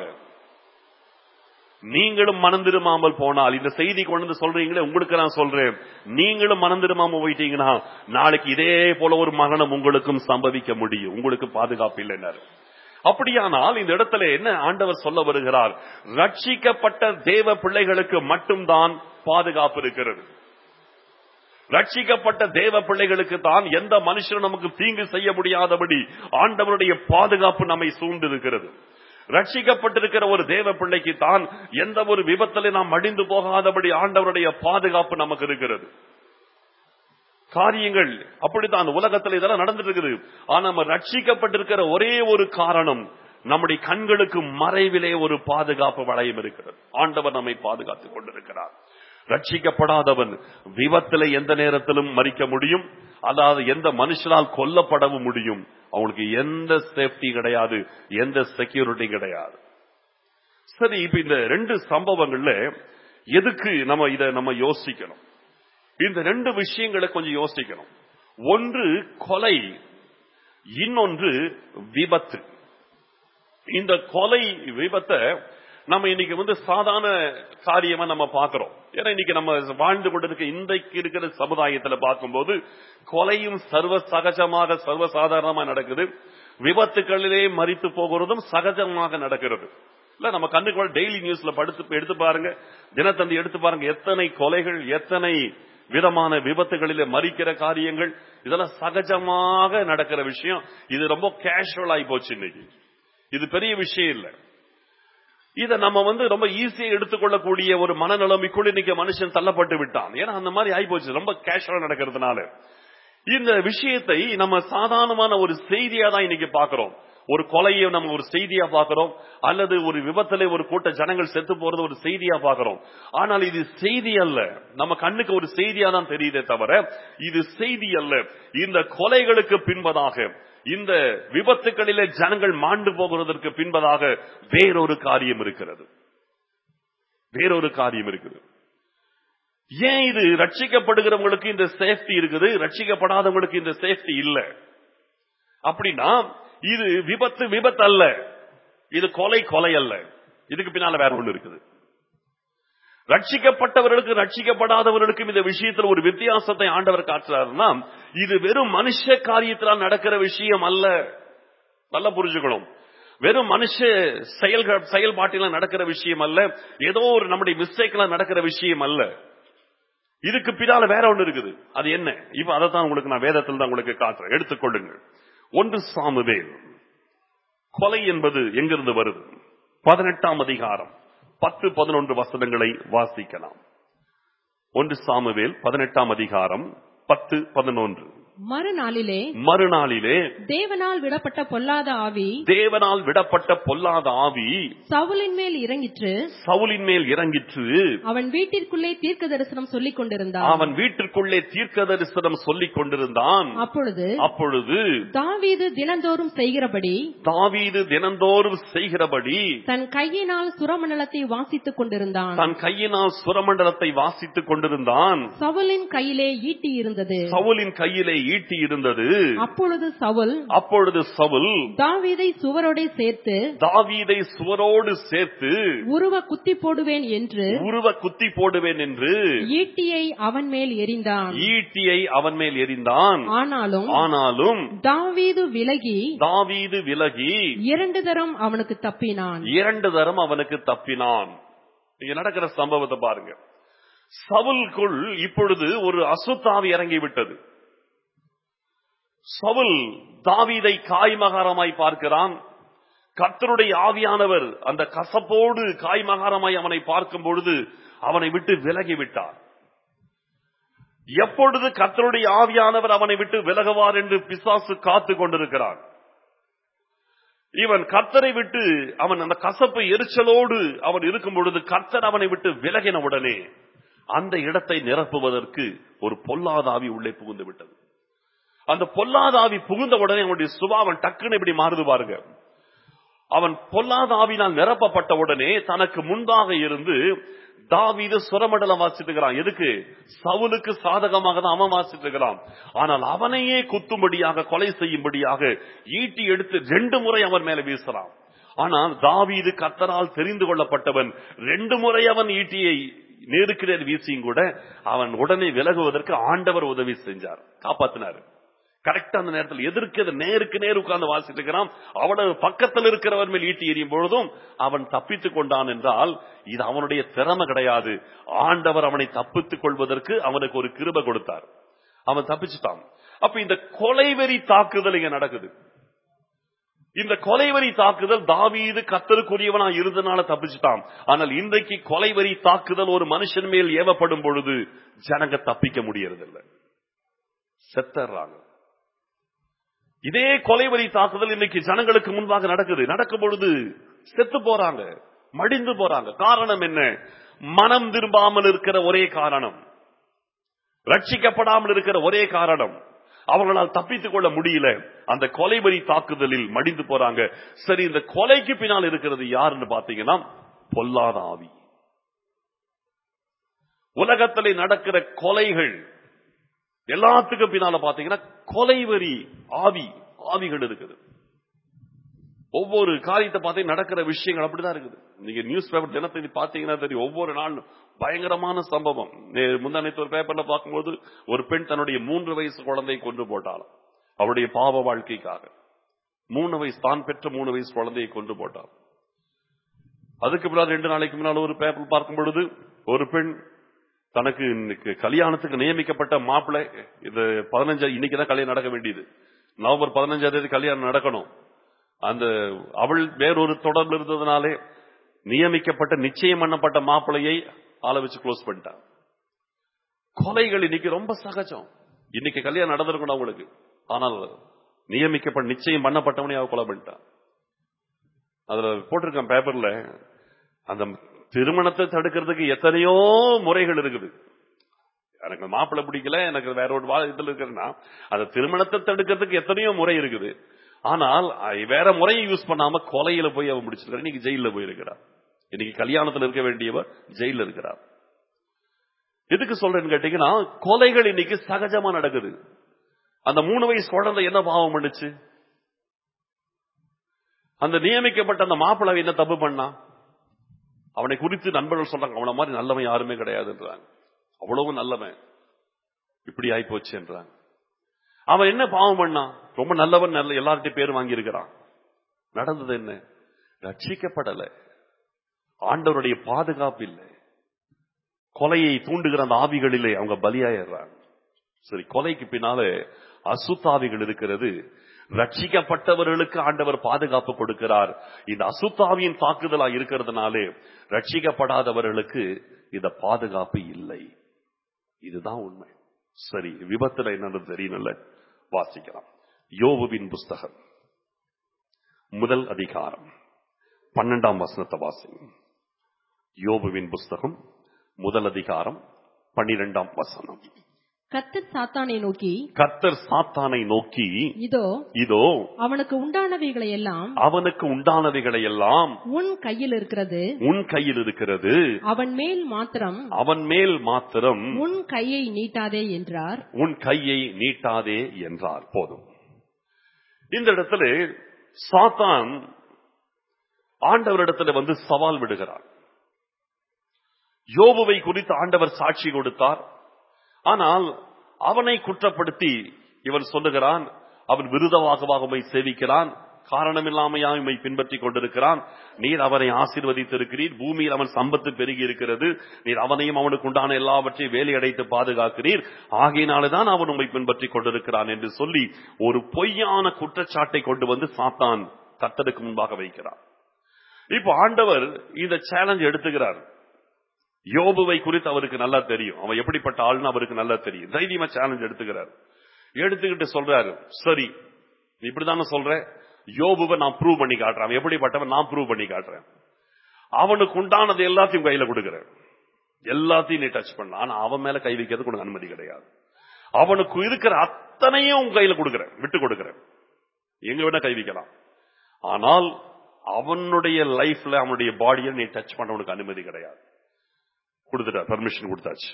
நீங்களும் மனம் திரும்பாமல் போனால் இந்த செய்தி கொண்டு வந்து சொல்றீங்களே உங்களுக்கு நான் சொல்றேன் நீங்களும் மனம் திரும்பாம போயிட்டீங்கன்னா நாளைக்கு இதே போல ஒரு மரணம் உங்களுக்கும் சம்பவிக்க முடியும் உங்களுக்கு பாதுகாப்பு இல்லைன்னாரு அப்படியானால் இந்த இடத்துல என்ன ஆண்டவர் சொல்ல வருகிறார் ரட்சிக்கப்பட்ட தேவ பிள்ளைகளுக்கு மட்டும்தான் பாதுகாப்பு இருக்கிறது ரட்சிக்கப்பட்ட தேவ பிள்ளைகளுக்கு தான் எந்த மனுஷனும் நமக்கு தீங்கு செய்ய முடியாதபடி ஆண்டவருடைய பாதுகாப்பு நம்மை சூழ்ந்திருக்கிறது ரட்சிக்கப்பட்டிருக்கிற ஒரு தேவ பிள்ளைக்கு தான் எந்த ஒரு விபத்திலே நாம் மடிந்து போகாதபடி ஆண்டவருடைய பாதுகாப்பு நமக்கு இருக்கிறது காரியங்கள் அப்படித்தான் உலகத்தில் இதெல்லாம் நடந்துட்டு இருக்குது ஆனா நம்ம ரட்சிக்கப்பட்டிருக்கிற ஒரே ஒரு காரணம் நம்முடைய கண்களுக்கு மறைவிலே ஒரு பாதுகாப்பு வளையம் இருக்கிறது ஆண்டவர் நம்மை பாதுகாத்துக் கொண்டிருக்கிறார் ரட்சிக்கப்படாதவன் விபத்திலே எந்த நேரத்திலும் மறிக்க முடியும் அதாவது எந்த மனுஷனால் கொல்லப்படவும் முடியும் அவங்களுக்கு எந்த சேஃப்டி கிடையாது எந்த செக்யூரிட்டி கிடையாது சரி இப்ப இந்த ரெண்டு சம்பவங்கள்ல எதுக்கு நம்ம இத நம்ம யோசிக்கணும் இந்த ரெண்டு விஷயங்களை கொஞ்சம் யோசிக்கணும் ஒன்று கொலை இன்னொன்று விபத்து இந்த கொலை விபத்தை நம்ம இன்னைக்கு வந்து சாதாரண காரியமா நம்ம பார்க்கிறோம் ஏன்னா இன்னைக்கு நம்ம வாழ்ந்து கொண்டிருக்க இன்றைக்கு இருக்கிற சமுதாயத்துல பார்க்கும்போது கொலையும் சர்வ சகஜமாக சர்வ சாதாரணமா நடக்குது விபத்துகளிலே மறித்து போகிறதும் சகஜமாக நடக்கிறது இல்ல நம்ம கண்ணுக்கு டெய்லி நியூஸ்ல படுத்து எடுத்து பாருங்க தினத்தந்தி எடுத்து பாருங்க எத்தனை கொலைகள் எத்தனை விதமான விபத்துகளிலே மறிக்கிற காரியங்கள் இதெல்லாம் சகஜமாக நடக்கிற விஷயம் இது ரொம்ப கேஷுவல் ஆகி போச்சு இன்னைக்கு இது பெரிய விஷயம் இல்லை இதை நம்ம வந்து ரொம்ப ஈஸியா எடுத்துக்கொள்ளக்கூடிய ஒரு மனநிலைமைக்குள் இன்னைக்கு மனுஷன் தள்ளப்பட்டு விட்டான் ஏன்னா அந்த மாதிரி ஆயிப்போச்சு ரொம்ப கேஷுவலா நடக்கிறதுனால இந்த விஷயத்தை நம்ம சாதாரணமான ஒரு செய்தியா தான் இன்னைக்கு பாக்குறோம் ஒரு கொலையை நம்ம ஒரு செய்தியா பாக்குறோம் அல்லது ஒரு விபத்துல ஒரு கூட்ட ஜனங்கள் செத்து போறது ஒரு செய்தியா பாக்குறோம் ஆனால் இது செய்தி அல்ல நம்ம கண்ணுக்கு ஒரு செய்தியா தான் தெரியுதே தவிர இது செய்தி அல்ல இந்த கொலைகளுக்கு பின்பதாக இந்த விபத்துகளிலே ஜனங்கள் மாண்டு போகிறதற்கு பின்பதாக வேறொரு காரியம் இருக்கிறது வேறொரு காரியம் இருக்குது ஏன் இது ரட்சிக்கப்படுகிறவங்களுக்கு இந்த சேஃப்டி இருக்குது ரட்சிக்கப்படாதவங்களுக்கு இந்த சேஃப்டி இல்ல அப்படின்னா இது விபத்து விபத்து அல்ல இது கொலை கொலை அல்ல இதுக்கு பின்னால வேற ஒண்ணு இருக்குது ரட்சிக்கப்பட்டவர்களுக்கு ரட்சிக்கப்படாதவர்களுக்கும் இந்த விஷயத்தில் ஒரு வித்தியாசத்தை ஆண்டவர் காட்டுறாருன்னா இது வெறும் மனுஷ காரியத்தினால் நடக்கிற விஷயம் அல்ல நல்லா புரிஞ்சுக்கணும் வெறும் மனுஷ செயல்கள் செயல்பாட்டில நடக்கிற விஷயம் அல்ல ஏதோ ஒரு நம்முடைய மிஸ்டேக்ல நடக்கிற விஷயம் அல்ல இதுக்கு பின்னால வேற ஒண்ணு இருக்குது அது என்ன இப்ப அதை தான் உங்களுக்கு நான் வேதத்தில் தான் உங்களுக்கு காட்டுறேன் எடுத்துக்கொள்ளுங்கள் ஒன்று சாமுவேல் கொலை என்பது எங்கிருந்து வருது பதினெட்டாம் அதிகாரம் பத்து பதினொன்று வசனங்களை வாசிக்கலாம் ஒன்று சாமுவேல் பதினெட்டாம் அதிகாரம் பத்து பதினொன்று மறுநாளிலே மறுநாளிலே தேவனால் விடப்பட்ட பொல்லாத ஆவி தேவனால் விடப்பட்ட பொல்லாத ஆவி சவுலின் மேல் இறங்கிற்று சவுலின் மேல் இறங்கிற்று அவன் வீட்டிற்குள்ளே தீர்க்க தரிசனம் சொல்லிக் கொண்டிருந்தான் அவன் வீட்டிற்குள்ளே தீர்க்க தரிசனம் சொல்லிக் கொண்டிருந்தான் அப்பொழுது அப்பொழுது தாவீது தினந்தோறும் செய்கிறபடி தாவீது தினந்தோறும் செய்கிறபடி தன் கையினால் சுரமண்டலத்தை வாசித்துக் கொண்டிருந்தான் தன் கையினால் சுரமண்டலத்தை வாசித்துக் கொண்டிருந்தான் சவுலின் கையிலே ஈட்டி இருந்தது சவுலின் கையிலே ஈட்டி இருந்தது அப்பொழுது சவுல் அப்பொழுது சவுல் தாவீதை சுவரோடே சேர்த்து தாவீதை சுவரோடு சேர்த்து உருவ குத்தி போடுவேன் என்று உருவ குத்தி போடுவேன் என்று ஈட்டியை அவன் மேல் எறிந்தான் ஈட்டியை அவன் மேல் எறிந்தான் ஆனாலும் ஆனாலும் தாவீது விலகி தாவீது விலகி இரண்டு தரம் அவனுக்கு தப்பினான் இரண்டு தரம் அவனுக்கு தப்பினான் இங்க நடக்கிற சம்பவத்தை பாருங்க சவுலுக்குள் இப்பொழுது ஒரு அசுத்தாவி இறங்கி விட்டது சவுல் தாவீதை காய்மகாரமாய் பார்க்கிறான் கர்த்தருடைய ஆவியானவர் அந்த கசப்போடு காய்மகாரமாய் அவனை பார்க்கும் பொழுது அவனை விட்டு விலகி விட்டார் எப்பொழுது கர்த்தருடைய ஆவியானவர் அவனை விட்டு விலகுவார் என்று பிசாசு காத்து கொண்டிருக்கிறான் இவன் கர்த்தரை விட்டு அவன் அந்த கசப்பு எரிச்சலோடு அவன் இருக்கும் பொழுது கர்த்தர் அவனை விட்டு விலகின உடனே அந்த இடத்தை நிரப்புவதற்கு ஒரு பொல்லாத ஆவி உள்ளே புகுந்து விட்டது அந்த பொல்லாத ஆவி புகுந்த உடனே அவனுடைய சுபாவம் டக்குன்னு இப்படி மாறுது பாருங்க அவன் பொல்லாத ஆவினால் நிரப்பப்பட்ட உடனே தனக்கு முன்பாக இருந்து தாவீது சுரமண்டலம் வாசிட்டு இருக்கிறான் எதுக்கு சவுலுக்கு சாதகமாக தான் அவன் வாசிட்டு இருக்கிறான் ஆனால் அவனையே குத்தும்படியாக கொலை செய்யும்படியாக ஈட்டி எடுத்து ரெண்டு முறை அவன் மேல வீசுறான் ஆனால் தாவீது கத்தரால் தெரிந்து கொள்ளப்பட்டவன் ரெண்டு முறை அவன் ஈட்டியை நேருக்கு நேர் வீசியும் கூட அவன் உடனே விலகுவதற்கு ஆண்டவர் உதவி செஞ்சார் காப்பாத்தினார் கரெக்டா அந்த நேரத்தில் எதிர்க்கு நேருக்கு நேர் உட்கார்ந்து வாசிட்டு இருக்கிறான் அவனது பக்கத்தில் இருக்கிறவர் மேல் ஈட்டி எறியும் பொழுதும் அவன் தப்பித்துக் கொண்டான் என்றால் இது அவனுடைய திறமை கிடையாது ஆண்டவர் அவனை தப்பித்துக் கொள்வதற்கு அவனுக்கு ஒரு கிருப கொடுத்தார் அவன் தப்பிச்சுட்டான் அப்ப இந்த கொலைவெறி தாக்குதல் இங்க நடக்குது இந்த கொலைவரி தாக்குதல் தாவீது கத்தருக்குரியவனா இருந்தனால தப்பிச்சுட்டான் ஆனால் இன்றைக்கு கொலைவரி தாக்குதல் ஒரு மனுஷன் மேல் ஏவப்படும் பொழுது ஜனங்க தப்பிக்க முடியறதில்லை செத்தர்றாங்க இதே கொலைவரி தாக்குதல் இன்னைக்கு ஜனங்களுக்கு முன்பாக நடக்குது நடக்கும் பொழுது செத்து போறாங்க மடிந்து போறாங்க காரணம் என்ன மனம் திரும்பாமல் இருக்கிற ஒரே காரணம் ரட்சிக்கப்படாமல் இருக்கிற ஒரே காரணம் அவங்களால் தப்பித்துக் கொள்ள முடியல அந்த கொலைவரி தாக்குதலில் மடிந்து போறாங்க சரி இந்த கொலைக்கு பின்னால் இருக்கிறது யாருன்னு பாத்தீங்கன்னா பொல்லாத ஆவி உலகத்திலே நடக்கிற கொலைகள் எல்லாத்துக்கும் பின்னால பாத்தீங்கன்னா கொலைவரி ஆவி ஆவிகள் இருக்குது ஒவ்வொரு காரியத்தை பார்த்தீங்க நடக்கிற விஷயங்கள் அப்படிதான் இருக்குது நீங்க நியூஸ் பேப்பர் தினத்தை பாத்தீங்கன்னா தெரியும் ஒவ்வொரு நாளும் பயங்கரமான சம்பவம் நே- முந்தா நேத்து ஒரு பேப்பர்ல பார்க்கும்போது ஒரு பெண் தன்னுடைய மூன்று வயசு குழந்தையை கொண்டு போட்டாளாம் அவருடைய பாவ வாழ்க்கைக்காக மூணு வயசு தான் பெற்ற மூணு வயசு குழந்தையை கொண்டு போட்டாள் அதுக்கு பின்னால் ரெண்டு நாளைக்கு முன்னால் ஒரு பேப்பர் பார்க்கும் பொழுது ஒரு பெண் தனக்கு இன்னைக்கு கல்யாணத்துக்கு நியமிக்கப்பட்ட மாப்பிள்ளை இது பதினஞ்சு இன்னைக்கு தான் கல்யாணம் நடக்க வேண்டியது நவம்பர் பதினஞ்சாம் தேதி கல்யாணம் நடக்கணும் அந்த அவள் வேறொரு தொடர்பு இருந்ததுனாலே நியமிக்கப்பட்ட நிச்சயம் பண்ணப்பட்ட மாப்பிள்ளையை ஆளை வச்சு க்ளோஸ் பண்ணிட்டான் கொலைகள் இன்னைக்கு ரொம்ப சகஜம் இன்னைக்கு கல்யாணம் நடந்திருக்கணும் அவங்களுக்கு ஆனால் நியமிக்கப்பட்ட நிச்சயம் பண்ணப்பட்டவனே அவ கொலை பண்ணிட்டான் அதுல போட்டிருக்கேன் பேப்பர்ல அந்த திருமணத்தை தடுக்கிறதுக்கு எத்தனையோ முறைகள் இருக்குது எனக்கு மாப்பிள்ளை பிடிக்கல எனக்கு வேற ஒரு வா- இதுல இருக்கிறேன்னா அந்த திருமணத்தை தடுக்கிறதுக்கு எத்தனையோ முறை இருக்குது ஆனால் அஹ், வேற முறையை யூஸ் பண்ணாம கொலையில போய் அவன் முடிச்சிருக்காரு இன்னைக்கு ஜெயில போயிருக்கிறார் இன்னைக்கு கல்யாணத்துல இருக்க வேண்டியவர் ஜெயில இருக்கிறார் எதுக்கு சொல்றேன்னு கேட்டீங்கன்னா கொலைகள் இன்னைக்கு சகஜமா நடக்குது அந்த மூணு வயசு குழந்தை என்ன பாவம் பண்ணுச்சு அந்த நியமிக்கப்பட்ட அந்த மாப்பிள்ளை என்ன தப்பு பண்ணா அவனை குறித்து நண்பர்கள் சொல்றாங்க அவன மாதிரி நல்லவன் யாருமே கிடையாதுன்றாங்க அவ்வளவு நல்லவன் இப்படி ஆயி போச்சு என்றாங்க அவன் என்ன பாவம் பண்ணான் ரொம்ப நல்லவன் நல்ல எல்லார்ட்டையும் பேர் வாங்கி இருக்கிறான் நடந்தது என்ன ரட்சிக்கப்படல ஆண்டவருடைய பாதுகாப்பு இல்லை கொலையை தூண்டுகிற அந்த ஆவிகளிலே அவங்க பலியாயிடுறாங்க சரி கொலைக்கு பின்னால அசுத்தாவிகள் இருக்கிறது ரட்சிக்கப்பட்டவர்களுக்கு ஆண்டவர் பாதுகாப்பு கொடுக்கிறார் இந்த அசுத்தாவியின் தாக்குதலா இருக்கிறதுனாலே ரட்சிக்கப்படாதவர்களுக்கு இந்த பாதுகாப்பு இல்லை இதுதான் உண்மை சரி விபத்துல என்னன்னு தெரியணும்ல வாசிக்கலாம் யோபுவின் புஸ்தகம் முதல் அதிகாரம் பன்னெண்டாம் வசனத்தை வாசிங்க யோபுவின் புஸ்தகம் முதல் அதிகாரம் பன்னிரெண்டாம் வசனம் கர்த்தர் சாத்தானை நோக்கி கர்த்தர் சாத்தானை நோக்கி இதோ இதோ அவனுக்கு உண்டானவைகளை எல்லாம் அவனுக்கு உண்டானவைகளை எல்லாம் உன் கையில் இருக்கிறது உன் கையில் இருக்கிறது அவன் மேல் மாத்திரம் அவன் மேல் மாத்திரம் உன் கையை நீட்டாதே என்றார் உன் கையை நீட்டாதே என்றார் போதும் இந்த இடத்துல சாத்தான் ஆண்டவரிடத்துல வந்து சவால் விடுகிறார் யோபுவை குறித்து ஆண்டவர் சாட்சி கொடுத்தார் ஆனால் அவனை குற்றப்படுத்தி இவன் சொல்லுகிறான் அவன் விருதவாகவாக உம்மை சேவிக்கிறான் காரணமில்லாமையா உம்மை பின்பற்றிக் கொண்டிருக்கிறான் நீர் அவனை ஆசீர்வதித்திருக்கிறீர் பூமியில் அவன் சம்பத்து பெருகி இருக்கிறது நீர் அவனையும் அவனுக்கு உண்டான எல்லாவற்றையும் வேலையடைத்து பாதுகாக்கிறீர் ஆகையினால்தான் அவன் உம்மை பின்பற்றிக் கொண்டிருக்கிறான் என்று சொல்லி ஒரு பொய்யான குற்றச்சாட்டை கொண்டு வந்து சாத்தான் கர்த்தருக்கு முன்பாக வைக்கிறார் இப்போ ஆண்டவர் இந்த சேலஞ்ச் எடுத்துக்கிறார் யோபுவை குறித்து அவருக்கு நல்லா தெரியும் அவன் எப்படிப்பட்ட ஆள்னு அவருக்கு நல்லா தெரியும் தைரியமா சேலஞ்ச் எடுத்துக்கிறார் எடுத்துக்கிட்டு சொல்றாரு சரி நீ இப்படிதானே சொல்ற யோபுவை நான் ப்ரூவ் பண்ணி காட்டுறேன் அவன் எப்படிப்பட்டவன் நான் ப்ரூவ் பண்ணி காட்டுறேன் அவனுக்கு உண்டானது எல்லாத்தையும் கையில கொடுக்கிறேன் எல்லாத்தையும் நீ டச் பண்ண ஆனா அவன் மேல கை வைக்கிறதுக்கு உனக்கு அனுமதி கிடையாது அவனுக்கு இருக்கிற அத்தனையும் உன் கையில கொடுக்கிறேன் விட்டு கொடுக்கிறேன் எங்க வேணா கை வைக்கலாம் ஆனால் அவனுடைய லைஃப்ல அவனுடைய பாடியை நீ டச் பண்ண உனக்கு அனுமதி கிடையாது கொடுத்துட்டா பெர்மிஷன் கொடுத்தாச்சு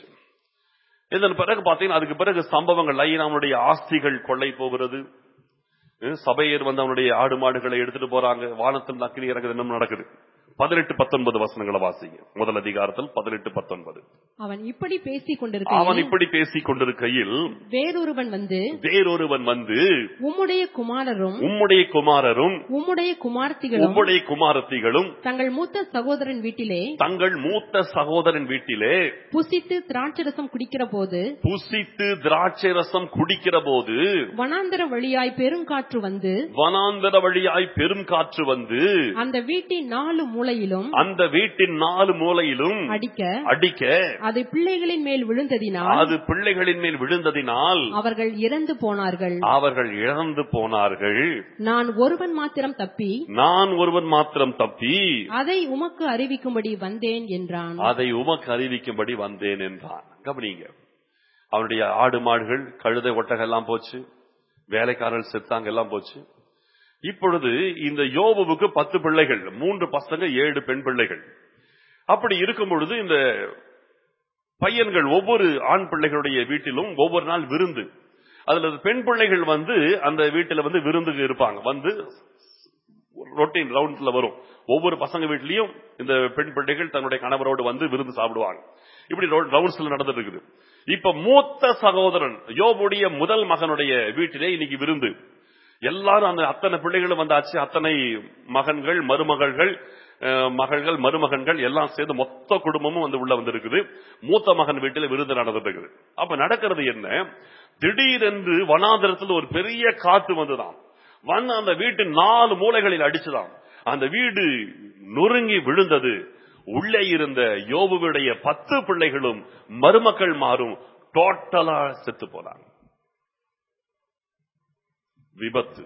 இதன் பிறகு பாத்தீங்கன்னா அதுக்கு பிறகு சம்பவங்கள் லைன் அவனுடைய ஆஸ்திகள் கொள்ளை போகிறது அஹ் சபையர் வந்து அவனுடைய ஆடு மாடுகளை எடுத்துட்டு போறாங்க வானத்தில் அக்கினி இறங்குது என்ன நடக்குது பதினெட்டு பத்தொன்பது வசனங்களை வாசிங்க முதல் அதிகாரத்தில் பதினெட்டு பத்தொன்பது அவன் இப்படி பேசிக் அவன் கொண்டிருக்கையில் இப்படி பேசிக் கொண்டிருக்கையில் வேறொருவன் வந்து வேறொருவன் வந்து உம்முடைய குமாரரும் உம்முடைய குமாரரும் உம்முடைய குமார்த்திகளும் உம்முடைய குமாரத்திகளும் தங்கள் மூத்த சகோதரன் வீட்டிலே தங்கள் மூத்த சகோதரன் வீட்டிலே புசித்து திராட்சரசம் குடிக்கிற போது புசித்து திராட்சை ரசம் குடிக்கிற போது வனாந்தர வழியாய் பெருங்காற்று வந்து வனாந்தர வழியாய் பெரும் காற்று வந்து அந்த வீட்டின் நாலு மூலையிலும் அந்த வீட்டின் நாலு மூலையிலும் அடிக்க அடிக்க அது பிள்ளைகளின் மேல் விழுந்ததினால் அது பிள்ளைகளின் மேல் விழுந்ததினால் அவர்கள் இறந்து போனார்கள் அவர்கள் இழந்து போனார்கள் நான் ஒருவன் மாத்திரம் தப்பி நான் ஒருவன் மாத்திரம் தப்பி அதை உமக்கு அறிவிக்கும்படி வந்தேன் என்றான் அதை உமக்கு அறிவிக்கும்படி வந்தேன் என்றான் கவனிங்க அவனுடைய ஆடு மாடுகள் கழுதை ஒட்டகம் எல்லாம் போச்சு வேலைக்காரர்கள் செத்தாங்க எல்லாம் போச்சு இப்பொழுது இந்த யோபுவுக்கு பத்து பிள்ளைகள் மூன்று பசங்க ஏழு பெண் பிள்ளைகள் அப்படி இருக்கும் பொழுது இந்த பையன்கள் ஒவ்வொரு ஆண் பிள்ளைகளுடைய வீட்டிலும் ஒவ்வொரு நாள் விருந்து அதுல பெண் பிள்ளைகள் வந்து அந்த வீட்டில வந்து விருந்துக்கு இருப்பாங்க வந்து ரொட்டீன் ரவுண்ட்ஸ்ல வரும் ஒவ்வொரு பசங்க வீட்லயும் இந்த பெண் பிள்ளைகள் தன்னுடைய கணவரோடு வந்து விருந்து சாப்பிடுவாங்க இப்படி ரவுண்ட்ஸ்ல நடந்துட்டு இருக்குது இப்ப மூத்த சகோதரன் யோபுடைய முதல் மகனுடைய வீட்டிலே இன்னைக்கு விருந்து எல்லாரும் அந்த அத்தனை பிள்ளைகளும் வந்தாச்சு அத்தனை மகன்கள் மருமகள்கள் அஹ், மகள்கள் மருமகன்கள் எல்லாம் சேர்ந்து மொத்த குடும்பமும் வந்து உள்ள வந்திருக்குது மூத்த மகன் வீட்டில் விருந்து நடந்துட்டு இருக்குது அப்ப நடக்கிறது என்ன திடீரென்று வனாந்திரத்தில் ஒரு பெரிய காத்து வந்துதான் வந்து அந்த வீட்டின் நாலு மூலைகளில் அடிச்சுதான் அந்த வீடு நொறுங்கி விழுந்தது உள்ளே இருந்த யோபுவுடைய பத்து பிள்ளைகளும் மருமக்கள் மாறும் டோட்டலா செத்து போனாங்க விபத்து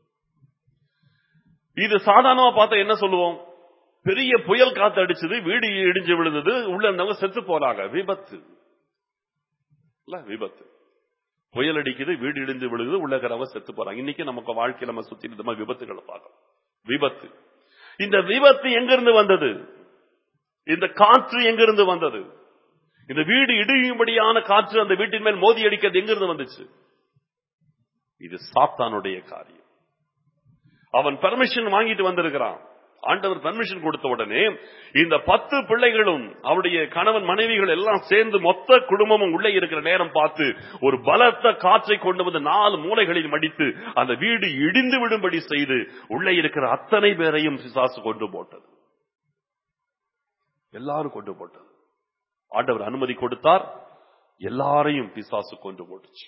இது சாதாரணமா பார்த்தா என்ன சொல்லுவோம் பெரிய புயல் காத்து அடிச்சது வீடு இடிஞ்சு விழுந்தது உள்ள இருந்தவங்க செத்து போனாங்க விபத்து இல்ல விபத்து புயல் அடிக்குது வீடு இடிஞ்சு விழுகுது உள்ள இருக்கிறவங்க செத்து போறாங்க இன்னைக்கு நமக்கு வாழ்க்கையில நம்ம சுத்தி இந்த மாதிரி விபத்துகளை பார்க்கணும் விபத்து இந்த விபத்து எங்கிருந்து வந்தது இந்த காற்று எங்கிருந்து வந்தது இந்த வீடு இடியும்படியான காற்று அந்த வீட்டின் மேல் மோதி அடிக்கிறது எங்கிருந்து வந்துச்சு இது சாத்தானுடைய காரியம் அவன் பெர்மிஷன் வாங்கிட்டு வந்திருக்கிறான் ஆண்டவர் பெர்மிஷன் கொடுத்த உடனே இந்த பத்து பிள்ளைகளும் அவருடைய கணவன் மனைவிகள் எல்லாம் சேர்ந்து மொத்த குடும்பமும் உள்ளே இருக்கிற நேரம் பார்த்து ஒரு பலத்த காற்றை கொண்டு வந்து நாலு மூலைகளில் மடித்து அந்த வீடு இடிந்து விடும்படி செய்து உள்ளே இருக்கிற அத்தனை பேரையும் பிசாசு கொண்டு போட்டது எல்லாரும் கொண்டு போட்டது ஆண்டவர் அனுமதி கொடுத்தார் எல்லாரையும் பிசாசு கொண்டு போட்டுச்சு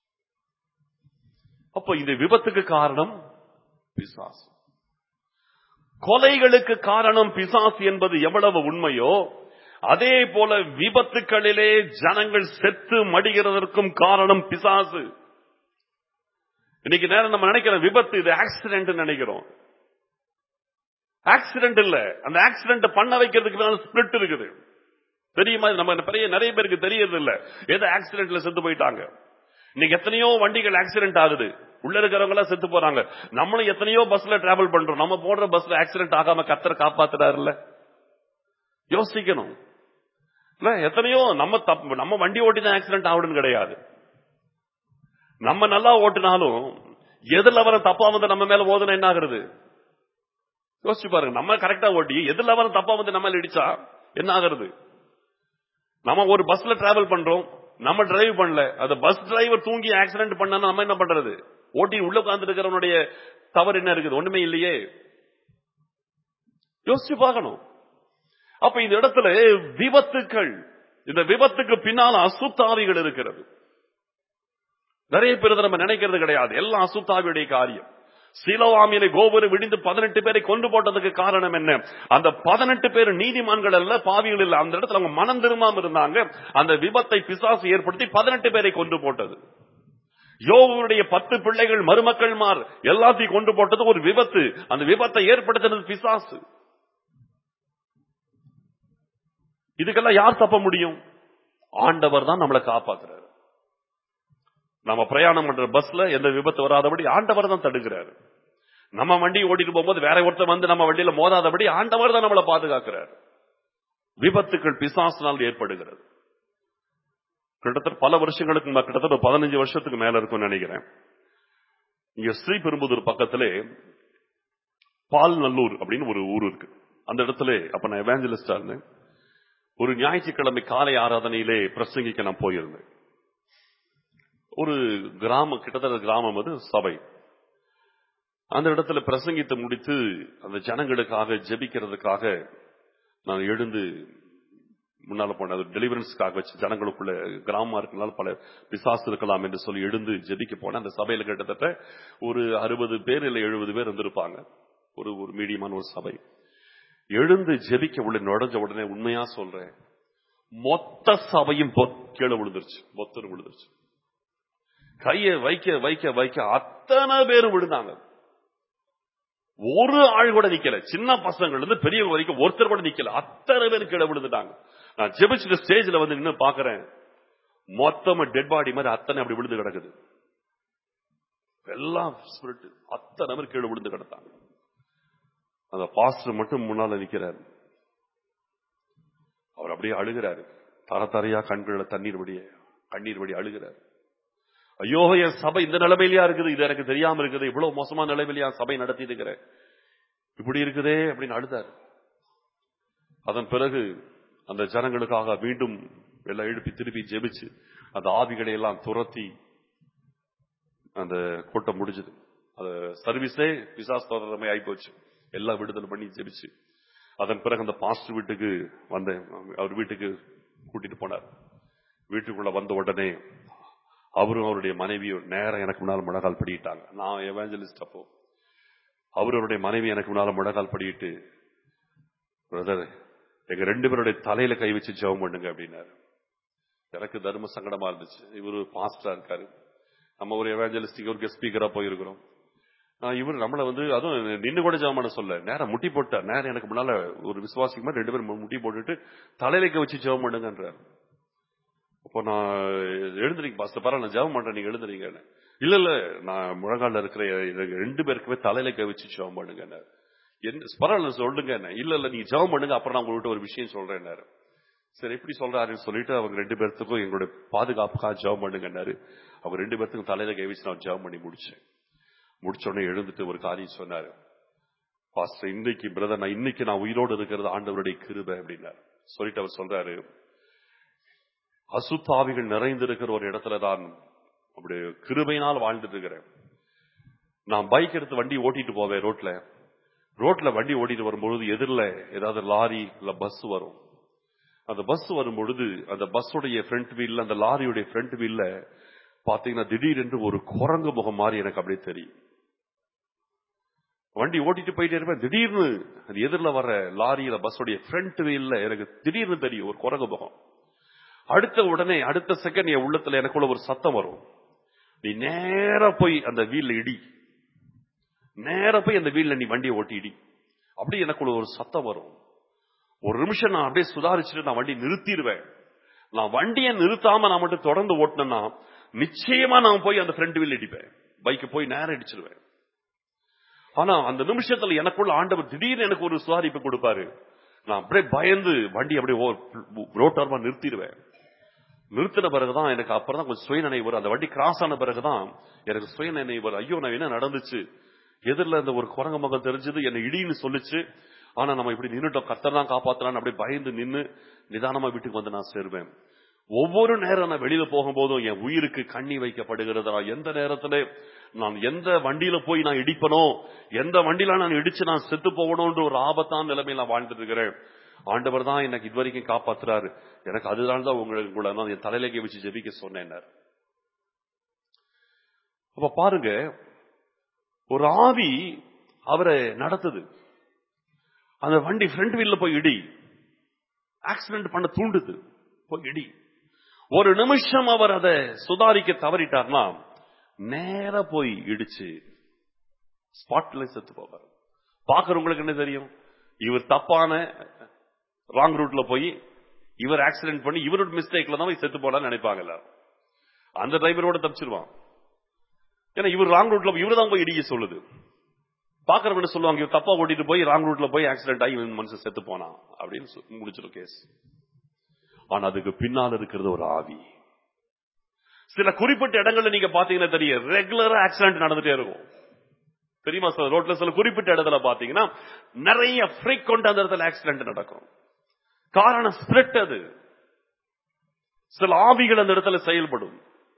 அப்போ இந்த விபத்துக்கு காரணம் பிசாசு கொலைகளுக்கு காரணம் பிசாசு என்பது எவ்வளவு உண்மையோ அதே போல விபத்துக்களிலே ஜனங்கள் செத்து மடிகிறதற்கும் காரணம் பிசாசு இன்னைக்கு நேரம் நம்ம நினைக்கிறோம் விபத்து இது ஆக்சிடென்ட் நினைக்கிறோம் ஆக்சிடென்ட் இல்ல அந்த ஆக்சிடென்ட் பண்ண வைக்கிறதுக்கு ஸ்பிரிட் இருக்குது தெரியுமா இது நம்ம பெரிய நிறைய பேருக்கு தெரியறது இல்ல ஏதோ ஆக்சிடென்ட்ல செத்து போயிட்டாங்க இன்னைக்கு எத்தனையோ வண்டிகள் ஆக்சிடென்ட் ஆகுது உள்ள இருக்கிறவங்க எல்லாம் செத்து போறாங்க நம்மளும் எத்தனையோ பஸ்ல டிராவல் பண்றோம் நம்ம போடுற பஸ்ல ஆக்சிடென்ட் ஆகாம கத்தர் காப்பாத்துறாருல்ல யோசிக்கணும் இல்ல எத்தனையோ நம்ம தப்பு நம்ம வண்டி ஓட்டி தான் ஆக்சிடென்ட் ஆகுதுன்னு கிடையாது நம்ம நல்லா ஓட்டினாலும் எதுல வர தப்பா வந்து நம்ம மேல ஓதுனா என்ன ஆகுறது யோசிச்சு பாருங்க நம்ம கரெக்டா ஓட்டி எதுல வர தப்பா வந்து நம்ம மேல இடிச்சா என்ன ஆகுறது நம்ம ஒரு பஸ்ல டிராவல் பண்றோம் நம்ம டிரைவ் பண்ணல அந்த பஸ் டிரைவர் தூங்கி ஆக்சிடென்ட் பண்ணா நம்ம என்ன பண்றது ஓட்டி உள்ள உட்கார்ந்து இருக்கிறவனுடைய தவறு என்ன இருக்குது ஒண்ணுமே இல்லையே யோசிச்சு பார்க்கணும் அப்ப இந்த இடத்துல விபத்துக்கள் இந்த விபத்துக்கு பின்னால் அசுத்தாவிகள் இருக்கிறது நிறைய பேர் இதை நம்ம நினைக்கிறது கிடையாது எல்லாம் அசுத்தாவியுடைய காரியம் சிலவாமியிலே கோபுரம் விடிந்து பதினெட்டு பேரை கொண்டு போட்டதுக்கு காரணம் என்ன அந்த பதினெட்டு பேர் நீதிமான்கள் அல்ல பாவிகள் இல்ல அந்த இடத்துல அவங்க மனம் திரும்பாம இருந்தாங்க அந்த விபத்தை பிசாசு ஏற்படுத்தி பதினெட்டு பேரை கொண்டு போட்டது யோகனுடைய பத்து பிள்ளைகள் மருமக்கள்மார் எல்லாத்தையும் கொண்டு போட்டது ஒரு விபத்து அந்த விபத்தை ஏற்படுத்தினது பிசாசு இதுக்கெல்லாம் யார் தப்ப முடியும் ஆண்டவர் தான் நம்மளை காப்பாத்துறாரு நம்ம பிரயாணம் பண்ற பஸ்ல எந்த விபத்து வராதபடி ஆண்டவர் தான் தடுக்கிறாரு நம்ம வண்டி ஓட்டிட்டு போகும்போது வேற ஒருத்தர் வந்து நம்ம வண்டியில மோதாதபடி ஆண்டவர் தான் நம்மளை பாதுகாக்கிறார் விபத்துக்கள் பிசாசினால் ஏற்படுகிறது கிட்டத்தட்ட பல வருஷங்களுக்கு ம- கிட்டத்தட்ட ஒரு பதினஞ்சு வருஷத்துக்கு மேல இருக்கும்னு நினைக்கிறேன் இங்க ஸ்ரீபெரும்புதூர் பக்கத்திலே பால்நல்லூர் அப்படின்னு ஒரு ஊர் இருக்கு அந்த இடத்துல அப்ப நான் எவாஞ்சலிஸ்டா இருந்தேன் ஒரு ஞாயிற்றுக்கிழமை காலை ஆராதனையிலே பிரசங்கிக்க நான் போயிருந்தேன் ஒரு கிராமம் கிட்டத்தட்ட கிராமம் அது சபை அந்த இடத்துல பிரசங்கித்து முடித்து அந்த ஜனங்களுக்காக ஜெபிக்கிறதுக்காக நான் எழுந்து முன்னால போன டெலிவரன்ஸ்க்காக வச்சு ஜனங்களுக்குள்ள கிராமமா இருக்கனால பல பிசாசு இருக்கலாம் என்று சொல்லி எழுந்து ஜெபிக்க போனேன் அந்த சபையில கிட்டத்தட்ட ஒரு அறுபது பேர் இல்ல எழுபது பேர் இருந்திருப்பாங்க ஒரு ஒரு மீடியமான ஒரு சபை எழுந்து ஜெபிக்க உள்ள நுழைஞ்ச உடனே உண்மையா சொல்றேன் மொத்த சபையும் பொத்- கீழே விழுந்துருச்சு மொத்தம் விழுந்துருச்சு கையை வைக்க வைக்க வைக்க அத்தனை பேரும் விழுந்தாங்க ஒரு ஆள் கூட நிக்கல சின்ன பசங்கள்ல இருந்து பெரியவங்க வரைக்கும் ஒருத்தர் கூட நிக்கல அத்தனை பேர் கீழே விழுந்துட்டாங்க நான் ஜெபிச்சுட்டு ஸ்டேஜ்ல வந்து நின்னு பாக்குறேன் மொத்தமா டெட் பாடி மாதிரி அத்தனை அப்படி விழுந்து கிடக்குது எல்லாம் ஸ்பிரிட் அத்தனை பேர் கீழே விழுந்து கிடந்தாங்க அந்த பாஸ்டர் மட்டும் முன்னால நிக்கிறார் அவர் அப்படியே அழுகிறாரு தர தரையா கண்கள்ல தண்ணீர் வடிய கண்ணீர் வடி அழுகிறார் ஐயோ என் சபை இந்த நிலைமையிலயா இருக்குது இது எனக்கு தெரியாம இருக்குது இவ்வளவு மோசமான நிலைமையிலயா சபை நடத்தி இருக்கிறேன் இப்படி இருக்குதே அப்படின்னு அழுதார் அதன் பிறகு அந்த ஜனங்களுக்காக மீண்டும் எல்லாம் எழுப்பி திருப்பி ஜெபிச்சு அந்த ஆவிகளை எல்லாம் துரத்தி அந்த கூட்டம் முடிஞ்சது அந்த சர்வீஸே பிசாஸ் தோதரமே ஆயிப்போச்சு எல்லாம் விடுதலை பண்ணி ஜெபிச்சு அதன் பிறகு அந்த பாஸ்டர் வீட்டுக்கு வந்தேன் அவர் வீட்டுக்கு கூட்டிட்டு போனார் வீட்டுக்குள்ள வந்த உடனே அவரும் அவருடைய மனைவியும் நேரம் எனக்கு முன்னால் முழங்கால் படியிட்டாங்க நான் எவாஞ்சலிஸ்ட் அப்போ அவர் அவருடைய மனைவி எனக்கு முன்னால முழங்கால் படியிட்டு பிரதர் எங்க ரெண்டு பேருடைய தலையில கை வச்சு ஜெபம் பண்ணுங்க அப்படின்னாரு எனக்கு தர்ம சங்கடமா இருந்துச்சு இவரு பாஸ்டரா இருக்காரு நம்ம ஒரு எவாஞ்சலிஸ்டிக் ஒரு கெஸ்ட் ஸ்பீக்கரா போயிருக்கிறோம் ஆஹ் இவர் நம்மள வந்து அதுவும் நின்னு கூட ஜெபம் பண்ண சொல்ல நேரம் முட்டி போட்டார் நேரம் எனக்கு முன்னால ஒரு விசுவாசிக்கு மாதிரி ரெண்டு பேரும் முட்டி போட்டுட்டு தலையில கை வச்சு ஜெபம் பண்ணுங்கன்றார் அப்போ நான் எழுந்துறீங்க பாஸ்டர் பரவாயில்ல நான் ஜெபம் பண்றேன் நீங்க எழுந்துறீங்க இல்ல இல்ல நான் முழங்கால இருக்கிற எனக்கு ரெண்டு பேருக்குமே தலையில கை வச்சு ஜெபம் பண்ணுங்க என்ன பரவாயில்ல சொல்லுங்க என்ன இல்ல இல்ல நீங்க ஜெபம் பண்ணுங்க அப்புறம் நான் உங்கள்கிட்ட ஒரு விஷயம் சொல்றேன் சரி எப்படி சொல்றாருன்னு சொல்லிட்டு அவங்க ரெண்டு பேர்த்துக்கும் எங்களுடைய பாதுகாப்புக்காக ஜெபம் பண்ணுங்கன்னாரு அவங்க ரெண்டு பேர்த்துக்கும் தலையில கை வச்சு நான் ஜெபம் பண்ணி முடிச்சேன் முடிச்ச உடனே எழுந்துட்டு ஒரு காரியம் சொன்னாரு பாஸ்டர் இன்னைக்கு பிரதர் நான் இன்னைக்கு நான் உயிரோடு இருக்கிறது ஆண்டவருடைய கிருபை அப்படின்னாரு சொல்லிட்டு அவர் சொல்றாரு அசுத்தாவிகள் நிறைந்திருக்கிற ஒரு இடத்துல தான் அப்படி கிருபையினால் வாழ்ந்துட்டு இருக்கிறேன் நான் பைக் எடுத்து வண்டி ஓட்டிட்டு போவேன் ரோட்ல ரோட்ல வண்டி ஓட்டிட்டு வரும்பொழுது எதிரில் ஏதாவது லாரி இல்ல பஸ் வரும் அந்த பஸ் வரும் பொழுது அந்த பஸ்ஸுடைய ஃப்ரண்ட் வீல்ல அந்த லாரியுடைய ஃப்ரண்ட் வீல்ல பாத்தீங்கன்னா திடீரென்று ஒரு குரங்கு முகம் மாதிரி எனக்கு அப்படியே தெரியும் வண்டி ஓட்டிட்டு போயிட்டே இருப்பேன் திடீர்னு அது எதிரில் வர்ற லாரியில பஸ்ஸுடைய ஃப்ரண்ட் வீல்ல எனக்கு திடீர்னு தெரியும் ஒரு குரங்கு முகம் அடுத்த உடனே அடுத்த செகண்ட் என் உள்ளத்துல எனக்குள்ள ஒரு சத்தம் வரும் நீ நேரா போய் அந்த வீல்ல இடி நேரா போய் அந்த வீல்ல நீ வண்டியை ஓட்டி இடி அப்படி எனக்குள்ள ஒரு சத்தம் வரும் ஒரு நிமிஷம் நான் அப்படியே சுதாரிச்சுட்டு நான் வண்டி நிறுத்திடுவேன் நான் வண்டியை நிறுத்தாம நான் மட்டும் தொடர்ந்து ஓட்டினேன்னா நிச்சயமா நான் போய் அந்த ஃப்ரண்ட் வீல் இடிப்பேன் பைக்கு போய் நேரம் இடிச்சிருவேன் ஆனா அந்த நிமிஷத்துல எனக்குள்ள ஆண்டவர் திடீர்னு எனக்கு ஒரு சுதாரிப்பு கொடுப்பாரு நான் அப்படியே பயந்து வண்டி அப்படியே ரோட்டோரமா நிறுத்திடுவேன் நிறுத்தின பிறகுதான் எனக்கு அப்புறம் தான் கொஞ்சம் சுயநினைவு வரும் அந்த வண்டி கிராஸ் ஆன பிறகுதான் எனக்கு சுயநினைவு வரும் ஐயோ நான் என்ன நடந்துச்சு எதிரில் இந்த ஒரு குரங்க மகம் தெரிஞ்சது என்னை இடின்னு சொல்லுச்சு ஆனா நம்ம இப்படி நின்னுட்டோம் கத்தர் தான் காப்பாத்தலான்னு அப்படியே பயந்து நின்னு நிதானமா வீட்டுக்கு வந்து நான் சேருவேன் ஒவ்வொரு நேரம் நான் வெளியில போகும்போதும் என் உயிருக்கு கண்ணி வைக்கப்படுகிறது நான் எந்த நேரத்துல நான் எந்த வண்டியில போய் நான் இடிப்பனோ எந்த வண்டியில நான் இடிச்சு நான் செத்து போகணும்ன்ற ஒரு ஆபத்தான நிலைமையில நான் வாழ்ந்துட்டு இருக்கிறேன் ஆண்டவர் தான் எனக்கு இது வரைக்கும் காப்பாத்துறாரு எனக்கு அதுதான் தான் உங்களுக்கு கூட நான் என் தலையிலேயே வச்சு ஜெபிக்க சொன்னேன் அப்ப பாருங்க ஒரு ஆவி அவரை நடத்துது அந்த வண்டி ஃப்ரண்ட் வீல்ல போய் இடி ஆக்சிடென்ட் பண்ண தூண்டுது போய் இடி ஒரு நிமிஷம் அவர் அதை சுதாரிக்க தவறிட்டார்னா நேர போய் இடிச்சு ஸ்பாட்ல செத்து போவார் பாக்குறவங்களுக்கு என்ன தெரியும் இவர் தப்பான ராங் ரூட்ல போய் இவர் ஆக்சிடென்ட் பண்ணி இவரோட மிஸ்டேக்ல தான் போய் செத்து போனான்னு நினைப்பாங்க எல்லாரும் அந்த டிரைவரோட தப்பிச்சிருவான் ஏன்னா இவர் ராங் ரூட்ல இவரு தான் போய் இடிக்க சொல்லுது பாக்குறவங்க என்ன சொல்லுவாங்க இவர் தப்பா ஓட்டிட்டு போய் ராங் ரூட்ல போய் ஆக்சிடென்ட் ஆகி இவன் மனுஷன் செத்து போனான் அப்படின்னு சொ- முடிச்சிடும் கேஸ் ஆனா அதுக்கு பின்னால் இருக்கிறது ஒரு ஆவி சில குறிப்பிட்ட இடங்கள்ல நீங்க பாத்தீங்கன்னா தெரியும் ரெகுலரா ஆக்சிடென்ட் நடந்துட்டே இருக்கும் தெரியுமா சார் ரோட்ல சில குறிப்பிட்ட இடத்துல பாத்தீங்கன்னா நிறைய frequent அந்த இடத்துல ஆக்சிடென்ட் நடக்கும் காரணம் ஸ்பிரிட் அது சில ஆவிகள் அந்த இடத்துல செயல்படும்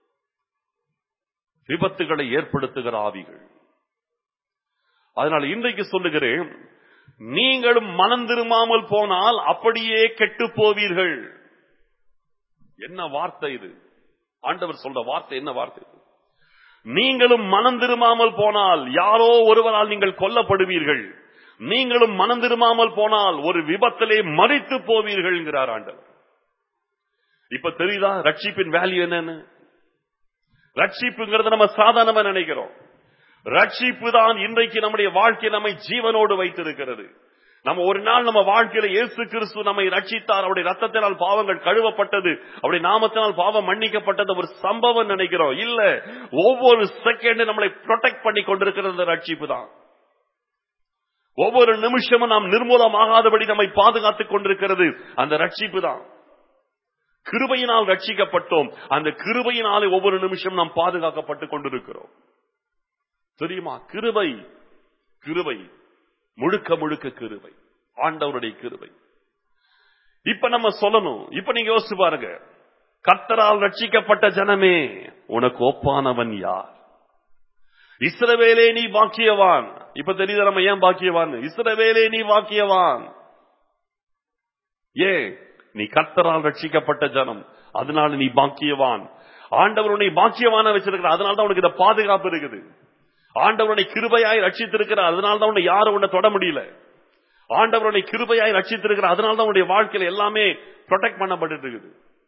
விபத்துகளை ஏற்படுத்துகிற ஆவிகள் அதனால இன்றைக்கு சொல்லுகிறேன் நீங்களும் மனம் திரும்பாமல் போனால் அப்படியே கெட்டு போவீர்கள் என்ன வார்த்தை இது ஆண்டவர் சொல்ற வார்த்தை என்ன வார்த்தை இது? நீங்களும் மனம் திரும்பாமல் போனால் யாரோ ஒருவரால் நீங்கள் கொல்லப்படுவீர்கள் நீங்களும் மனம் திரும்பாமல் போனால் ஒரு விபத்திலே மறித்து போவீர்கள் என்கிறார் ஆண்டவர் இப்ப தெரியுதா ரட்சிப்பின் வேல்யூ என்னன்னு ரட்சிப்புங்கிறத நம்ம சாதாரணமா நினைக்கிறோம் ரட்சிப்பு தான் இன்றைக்கு நம்முடைய வாழ்க்கை நம்மை ஜீவனோடு வைத்திருக்கிறது நம்ம ஒரு நாள் நம்ம வாழ்க்கையில இயேசு கிறிஸ்து நம்மை ரட்சித்தார் அவருடைய ரத்தத்தினால் பாவங்கள் கழுவப்பட்டது அவருடைய நாமத்தினால் பாவம் மன்னிக்கப்பட்டது ஒரு சம்பவம் நினைக்கிறோம் இல்ல ஒவ்வொரு செகண்ட் நம்மளை ப்ரொடெக்ட் பண்ணி கொண்டிருக்கிறது அந்த ரட்சிப்பு தான் ஒவ்வொரு நிமிஷமும் நாம் நிர்மூலமாகாதபடி நம்மை பாதுகாத்துக் கொண்டிருக்கிறது அந்த ரட்சிப்பு தான் கிருபையினால் ரட்சிக்கப்பட்டோம் அந்த கிருபையினாலே ஒவ்வொரு நிமிஷம் நாம் பாதுகாக்கப்பட்டுக் கொண்டிருக்கிறோம் தெரியுமா கிருபை கிருபை முழுக்க முழுக்க கிருபை ஆண்டவருடைய கிருபை இப்ப நம்ம சொல்லணும் இப்ப நீங்க யோசிச்சு பாருங்க கர்த்தரால் ரட்சிக்கப்பட்ட ஜனமே உனக்கு ஒப்பானவன் யார் இஸ்ரவேலே நீ பாக்கியவான் இப்ப தெரியுது நம்ம ஏன் பாக்கியவான் இஸ்ரவேலே நீ பாக்கியவான் ஏன் நீ கர்த்தரால் ரட்சிக்கப்பட்ட ஜனம் அதனால நீ பாக்கியவான் ஆண்டவர் உன்னை பாக்கியவான வச்சிருக்கிற அதனால தான் உனக்கு இந்த பாதுகாப்பு இருக்குது ஆண்டவர் உன்னை கிருபையாய் ரட்சித்திருக்கிறார் அதனால தான் உன்னை யாரும் உன்னை தொட முடியல ஆண்டவர் உன்னை கிருபையாய் ரட்சித்திருக்கிறார் அதனால தான் உன்னுடைய வாழ்க்கையில எல்லாமே ப்ரொடெக்ட் பண்ணப்பட்டு இருக்குது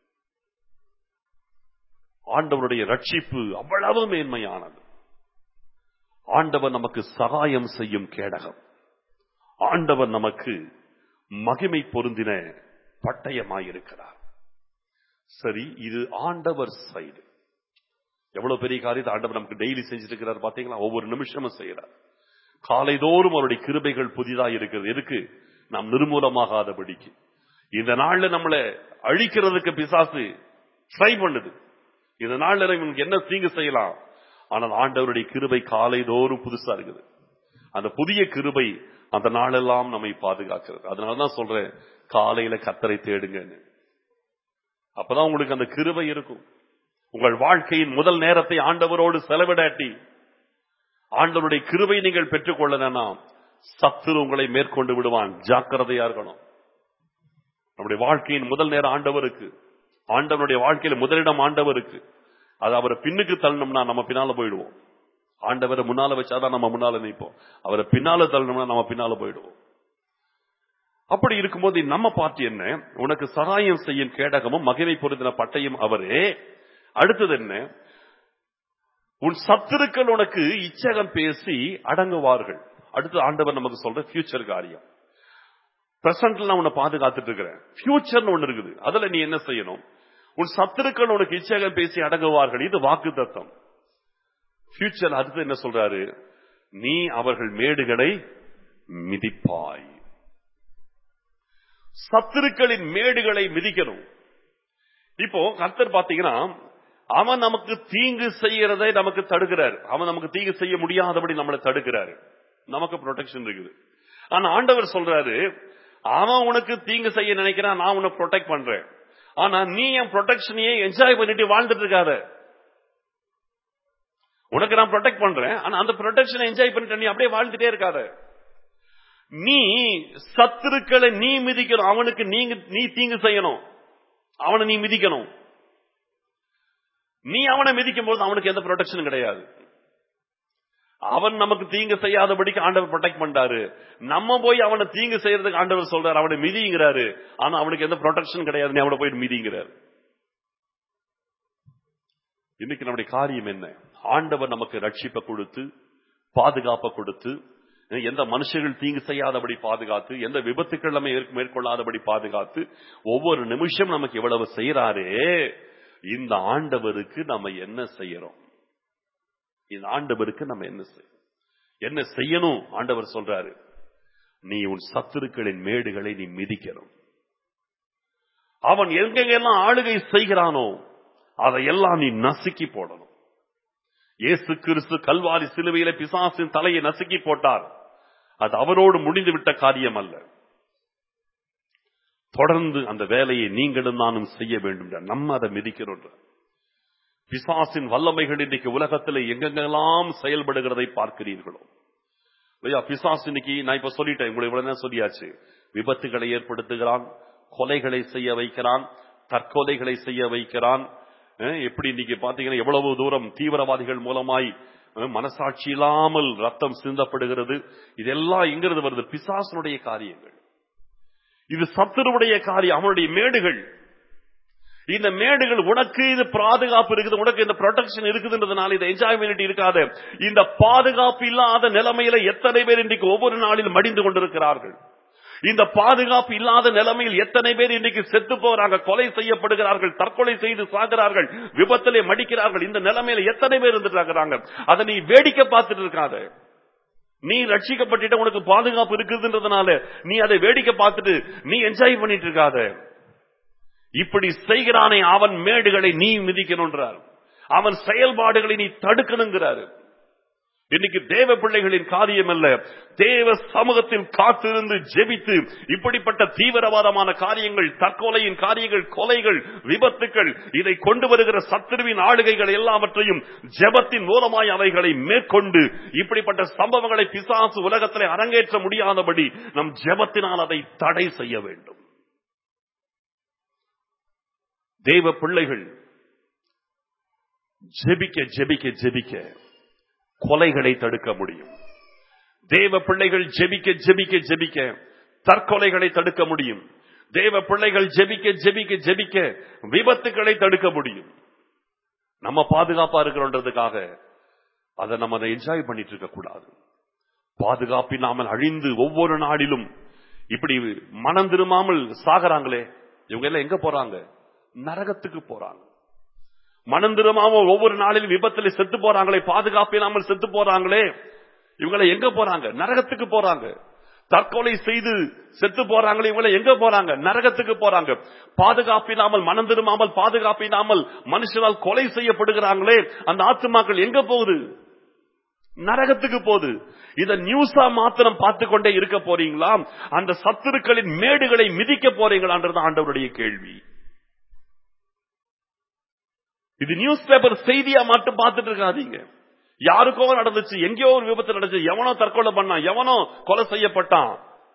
ஆண்டவருடைய ரட்சிப்பு அவ்வளவு மேன்மையானது ஆண்டவர் நமக்கு சகாயம் செய்யும் கேடகம் ஆண்டவர் நமக்கு மகிமை பொருந்தின பட்டயமாயிருக்கிறார் சரி இது ஆண்டவர் சைடு எவ்வளவு பெரிய காரியத்தை ஆண்டவர் நமக்கு டெய்லி செஞ்சுட்டு இருக்கிறார் பாத்தீங்களா ஒவ்வொரு நிமிஷமும் செய்யறார் காலைதோறும் அவருடைய கிருபைகள் புதிதா இருக்கிறது எதுக்கு நாம் நிர்மூலமாகாதபடிக்கு இந்த நாள்ல நம்மளை அழிக்கிறதுக்கு பிசாசு ட்ரை பண்ணுது இந்த நாள்ல இவனுக்கு என்ன தீங்கு செய்யலாம் ஆனால் ஆண்டவருடைய கிருபை காலைதோறும் புதுசா இருக்குது அந்த புதிய கிருபை அந்த நாளெல்லாம் நம்மை பாதுகாக்கிறது அதனாலதான் சொல்றேன் காலையில கத்தரை தேடுங்கன்னு அப்பதான் உங்களுக்கு அந்த கிருபை இருக்கும் உங்கள் வாழ்க்கையின் முதல் நேரத்தை ஆண்டவரோடு செலவிடாட்டி ஆண்டவருடைய கிருபை நீங்கள் பெற்றுக்கொள்ளனா சத்துரு உங்களை மேற்கொண்டு விடுவான் ஜாக்கிரதையா இருக்கணும் நம்முடைய வாழ்க்கையின் முதல் நேரம் ஆண்டவருக்கு ஆண்டவருடைய வாழ்க்கையில முதலிடம் ஆண்டவருக்கு அது அவரை பின்னுக்கு தள்ளணும்னா நம்ம பின்னால போயிடுவோம் ஆண்டவரை முன்னால வச்சாதான் நம்ம முன்னால நிற்போம் அவரை பின்னால தள்ளணும்னா நம்ம பின்னால போயிடுவோம் அப்படி இருக்கும்போது நம்ம பார்ட்டி என்ன உனக்கு சகாயம் செய்யும் கேடகமும் மகிமை பொருந்தின பட்டையும் அவரே அடுத்தது என்ன உன் சத்துருக்கள் உனக்கு இச்சகம் பேசி அடங்குவார்கள் அடுத்து ஆண்டவர் நமக்கு சொல்ற ஃபியூச்சர் காரியம் பிரசன்ட்ல நான் உன்னை பாதுகாத்துட்டு இருக்கிறேன் ஃபியூச்சர்னு ஒண்ணு இருக்குது அதுல நீ என்ன செய்யணும் உன் சத்துருக்கள் உனக்கு இச்சகம் பேசி அடங்குவார்கள் இது வாக்கு தத்தம் ஃபியூச்சர் அடுத்து என்ன சொல்றாரு நீ அவர்கள் மேடுகளை மிதிப்பாய் சத்துருக்களின் மேடுகளை மிதிக்கணும் இப்போ கர்த்தர் பாத்தீங்கன்னா அவன் நமக்கு தீங்கு செய்யறதை நமக்கு தடுக்கிறார் அவன் நமக்கு தீங்கு செய்ய முடியாதபடி நம்மளை தடுக்கிறாரு நமக்கு ப்ரொடெக்ஷன் இருக்குது ஆனா ஆண்டவர் சொல்றாரு அவன் உனக்கு தீங்கு செய்ய நினைக்கிறான் நான் உன்னை ப்ரொடெக்ட் பண்றேன் ஆனா நீ என் ப்ரொடெக்ஷனையே என்ஜாய் பண்ணிட்டு வாழ்ந்துட்டு இருக்காத உனக்கு நான் ப்ரொடெக்ட் பண்றேன் ஆனா அந்த ப்ரொடெக்ஷனை என்ஜாய் பண்ணிட்டு நீ அப்படியே வாழ்ந்துட்டே இருக்காத நீ சத்துருக்களை நீ மிதிக்கணும் அவனுக்கு நீங்க நீ தீங்கு செய்யணும் அவனை நீ மிதிக்கணும் நீ அவனை மிதிக்கும் போது அவனுக்கு எந்த ப்ரொடெக்ஷனும் கிடையாது அவன் நமக்கு தீங்கு செய்யாதபடிக்கு ஆண்டவர் ப்ரொடெக்ட் பண்றாரு நம்ம போய் அவனை தீங்கு செய்யறதுக்கு ஆண்டவர் சொல்றாரு அவனை மிதிங்கிறாரு ஆனா அவனுக்கு எந்த ப்ரொடெக்ஷன் கிடையாது நீ அவனை போய் மிதிங்கிறாரு இன்னைக்கு நம்முடைய காரியம் என்ன ஆண்டவர் நமக்கு ரட்சிப்பை கொடுத்து பாதுகாப்பை கொடுத்து எந்த மனுஷர்கள் தீங்கு செய்யாதபடி பாதுகாத்து எந்த விபத்துக்கள் நம்ம ஏற்க- மேற்கொள்ளாதபடி பாதுகாத்து ஒவ்வொரு நிமிஷம் நமக்கு எவ்வளவு செய்யறாரே இந்த ஆண்டவருக்கு நம்ம என்ன செய்யறோம் இந்த ஆண்டவருக்கு நம்ம என்ன செய்யணும் என்ன செய்யணும் ஆண்டவர் சொல்றாரு நீ உன் சத்துருக்களின் மேடுகளை நீ மிதிக்கணும் அவன் எங்கெங்கெல்லாம் ஆளுகை செய்கிறானோ அதையெல்லாம் நீ நசுக்கி போடணும் இயேசு கிறிஸ்து கல்வாரி சிலுவையில பிசாசின் தலையை நசுக்கி போட்டார் அது அவரோடு முடிந்துவிட்ட காரியம் அல்ல தொடர்ந்து அந்த வேலையை நீங்களும் நானும் செய்ய வேண்டும் என்றார். நம்ம அதை மிதிக்கிறோம் என்றார். பிசாசின் வல்லமைகள் இன்னைக்கு உலகத்தில் எங்கெங்கெல்லாம் செயல்படுகிறதை பார்க்கிறீர்களோ இல்லையா பிசாசு இன்னைக்கு நான் இப்ப சொல்லிட்டேன் உங்களுக்கு இவ்வளவு நேரம் சொல்லியாச்சு விபத்துகளை ஏற்படுத்துகிறான் கொலைகளை செய்ய வைக்கிறான் தற்கொலைகளை செய்ய வைக்கிறான் அஹ் எப்படி இன்னைக்கு பாத்தீங்கன்னா எவ்வளவு தூரம் தீவிரவாதிகள் மூலமாய் அஹ் மனசாட்சி இல்லாமல் ரத்தம் சிந்தப்படுகிறது இதெல்லாம் எங்கிறது வருது பிசாசனுடைய காரியங்கள் இது சத்துருவுடைய காரியம் அவனுடைய மேடுகள் இந்த மேடுகள் உனக்கு இது பாதுகாப்பு இருக்குது உனக்கு இந்த ப்ரொடெக்ஷன் இருக்குதுன்றதுனால இந்த என்ஜாய்மெண்ட் இருக்காது இந்த பாதுகாப்பு இல்லாத நிலைமையில எத்தனை பேர் இன்றைக்கு ஒவ்வொரு நாளில் மடிந்து கொண்டிருக்கிறார்கள் இந்த பாதுகாப்பு இல்லாத நிலைமையில் எத்தனை பேர் இன்னைக்கு செத்து போறாங்க கொலை செய்யப்படுகிறார்கள் தற்கொலை செய்து சாகிறார்கள் விபத்திலே மடிக்கிறார்கள் இந்த நிலைமையில எத்தனை பேர் இருந்துட்டு இருக்கிறாங்க அதை நீ வேடிக்கை பார்த்துட்டு இருக்காத நீ ரட்சிக்கப்பட்டுட்ட உனக்கு பாதுகாப்பு இருக்குதுன்றதுனால நீ அதை வேடிக்கை பார்த்துட்டு நீ என்ஜாய் பண்ணிட்டு இருக்காத இப்படி செய்கிறானே அவன் மேடுகளை நீ மிதிக்கணுன்றார் அவன் செயல்பாடுகளை நீ தடுக்கணுங்கிறாரு இன்னைக்கு தேவ பிள்ளைகளின் காரியம் அல்ல தேவ சமூகத்தில் காத்திருந்து ஜெபித்து இப்படிப்பட்ட தீவிரவாதமான காரியங்கள் தற்கொலையின் காரியங்கள் கொலைகள் விபத்துக்கள் இதை கொண்டு வருகிற சத்துருவின் ஆளுகைகள் எல்லாவற்றையும் ஜெபத்தின் மூலமாய் அவைகளை மேற்கொண்டு இப்படிப்பட்ட சம்பவங்களை பிசாசு உலகத்திலே அரங்கேற்ற முடியாதபடி நம் ஜெபத்தினால் அதை தடை செய்ய வேண்டும் தேவ பிள்ளைகள் ஜெபிக்க ஜெபிக்க ஜெபிக்க கொலைகளை தடுக்க முடியும் தேவ பிள்ளைகள் ஜெபிக்க ஜெபிக்க ஜெபிக்க தற்கொலைகளை தடுக்க முடியும் தேவ பிள்ளைகள் ஜெபிக்க ஜெபிக்க ஜெபிக்க விபத்துக்களை தடுக்க முடியும் நம்ம பாதுகாப்பா இருக்கிறோன்றதுக்காக அதை நம்ம அதை என்ஜாய் பண்ணிட்டு இருக்க கூடாது பாதுகாப்பில்லாமல் அழிந்து ஒவ்வொரு நாளிலும் இப்படி மனம் திரும்பாமல் சாகறாங்களே இவங்க எல்லாம் எங்க போறாங்க நரகத்துக்கு போறாங்க மனம் திரும்பாம ஒவ்வொரு நாளிலும் விபத்துல செத்து போறாங்களே பாதுகாப்பு இல்லாமல் செத்து போறாங்களே இவங்களை எங்க போறாங்க நரகத்துக்கு போறாங்க தற்கொலை செய்து செத்து போறாங்களே இவங்களை எங்க போறாங்க நரகத்துக்கு போறாங்க பாதுகாப்பு இல்லாமல் மனம் திரும்பாமல் பாதுகாப்பு இல்லாமல் மனுஷனால் கொலை செய்யப்படுகிறாங்களே அந்த ஆத்துமாக்கள் எங்க போகுது நரகத்துக்கு போகுது இத நியூஸா மாத்திரம் பார்த்து கொண்டே இருக்க போறீங்களா அந்த சத்துருக்களின் மேடுகளை மிதிக்க போறீங்களான்றது ஆண்டவருடைய கேள்வி இது நியூஸ் பேப்பர் செய்தியா மட்டும் பார்த்துட்டு இருக்காதீங்க யாருக்கோ நடந்துச்சு எங்கேயோ ஒரு விபத்து நடந்துச்சு எவனோ தற்கொலை பண்ணான் எவனோ கொலை செய்யப்பட்டான்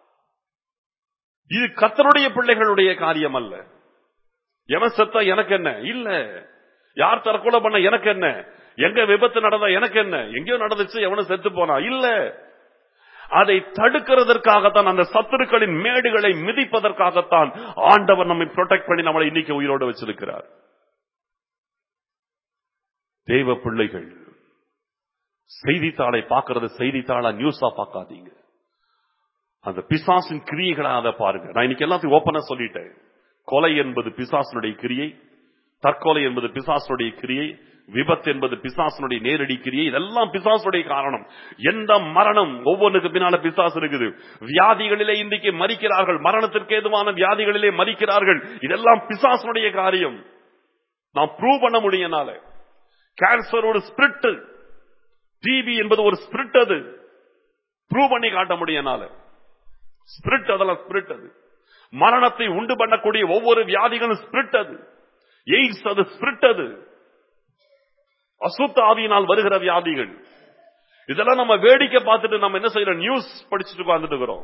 இது கத்தருடைய பிள்ளைகளுடைய காரியம் அல்ல எவன் செத்தா எனக்கு என்ன இல்ல யார் தற்கொலை பண்ண எனக்கு என்ன எங்க விபத்து நடந்தா எனக்கு என்ன எங்கேயோ நடந்துச்சு எவனும் செத்து போனா இல்ல அதை தடுக்கிறதற்காகத்தான் அந்த சத்துருக்களின் மேடுகளை மிதிப்பதற்காகத்தான் ஆண்டவர் நம்மை ப்ரொடெக்ட் பண்ணி நம்மளை இன்னைக்கு உயிரோடு வச்சிருக்கிறார் தேவ பிள்ளைகள் செய்தித்தாளை பார்க்கறது செய்தித்தாளா நியூஸா பார்க்காதீங்க அந்த பிசாசின் கிரியைகளா அதை பாருங்க நான் இன்னைக்கு எல்லாத்தையும் ஓப்பனா சொல்லிட்டேன் கொலை என்பது பிசாசனுடைய கிரியை தற்கொலை என்பது பிசாசனுடைய கிரியை விபத்து என்பது பிசாசனுடைய நேரடி கிரியை இதெல்லாம் பிசாசுடைய காரணம் எந்த மரணம் ஒவ்வொன்றுக்கு பின்னால பிசாசு இருக்குது வியாதிகளிலே இன்றைக்கு மறிக்கிறார்கள் மரணத்திற்கு ஏதுவான வியாதிகளிலே மறிக்கிறார்கள் இதெல்லாம் பிசாசனுடைய காரியம் நான் ப்ரூவ் பண்ண முடியனால கேன்சர் ஒரு ஸ்பிரிட் டிபி என்பது ஒரு ஸ்பிரிட் அது ப்ரூவ் பண்ணி காட்ட முடியனால ஸ்பிரிட் அதெல்லாம் ஸ்பிரிட் அது மரணத்தை உண்டு பண்ணக்கூடிய ஒவ்வொரு வியாதிகளும் ஸ்பிரிட் அது எய்ட்ஸ் அது ஸ்பிரிட் அது அசுத்த ஆவியினால் வருகிற வியாதிகள் இதெல்லாம் நம்ம வேடிக்கை பார்த்துட்டு நம்ம என்ன செய்யறோம் நியூஸ் படிச்சுட்டு உட்கார்ந்துட்டு இருக்கிறோம்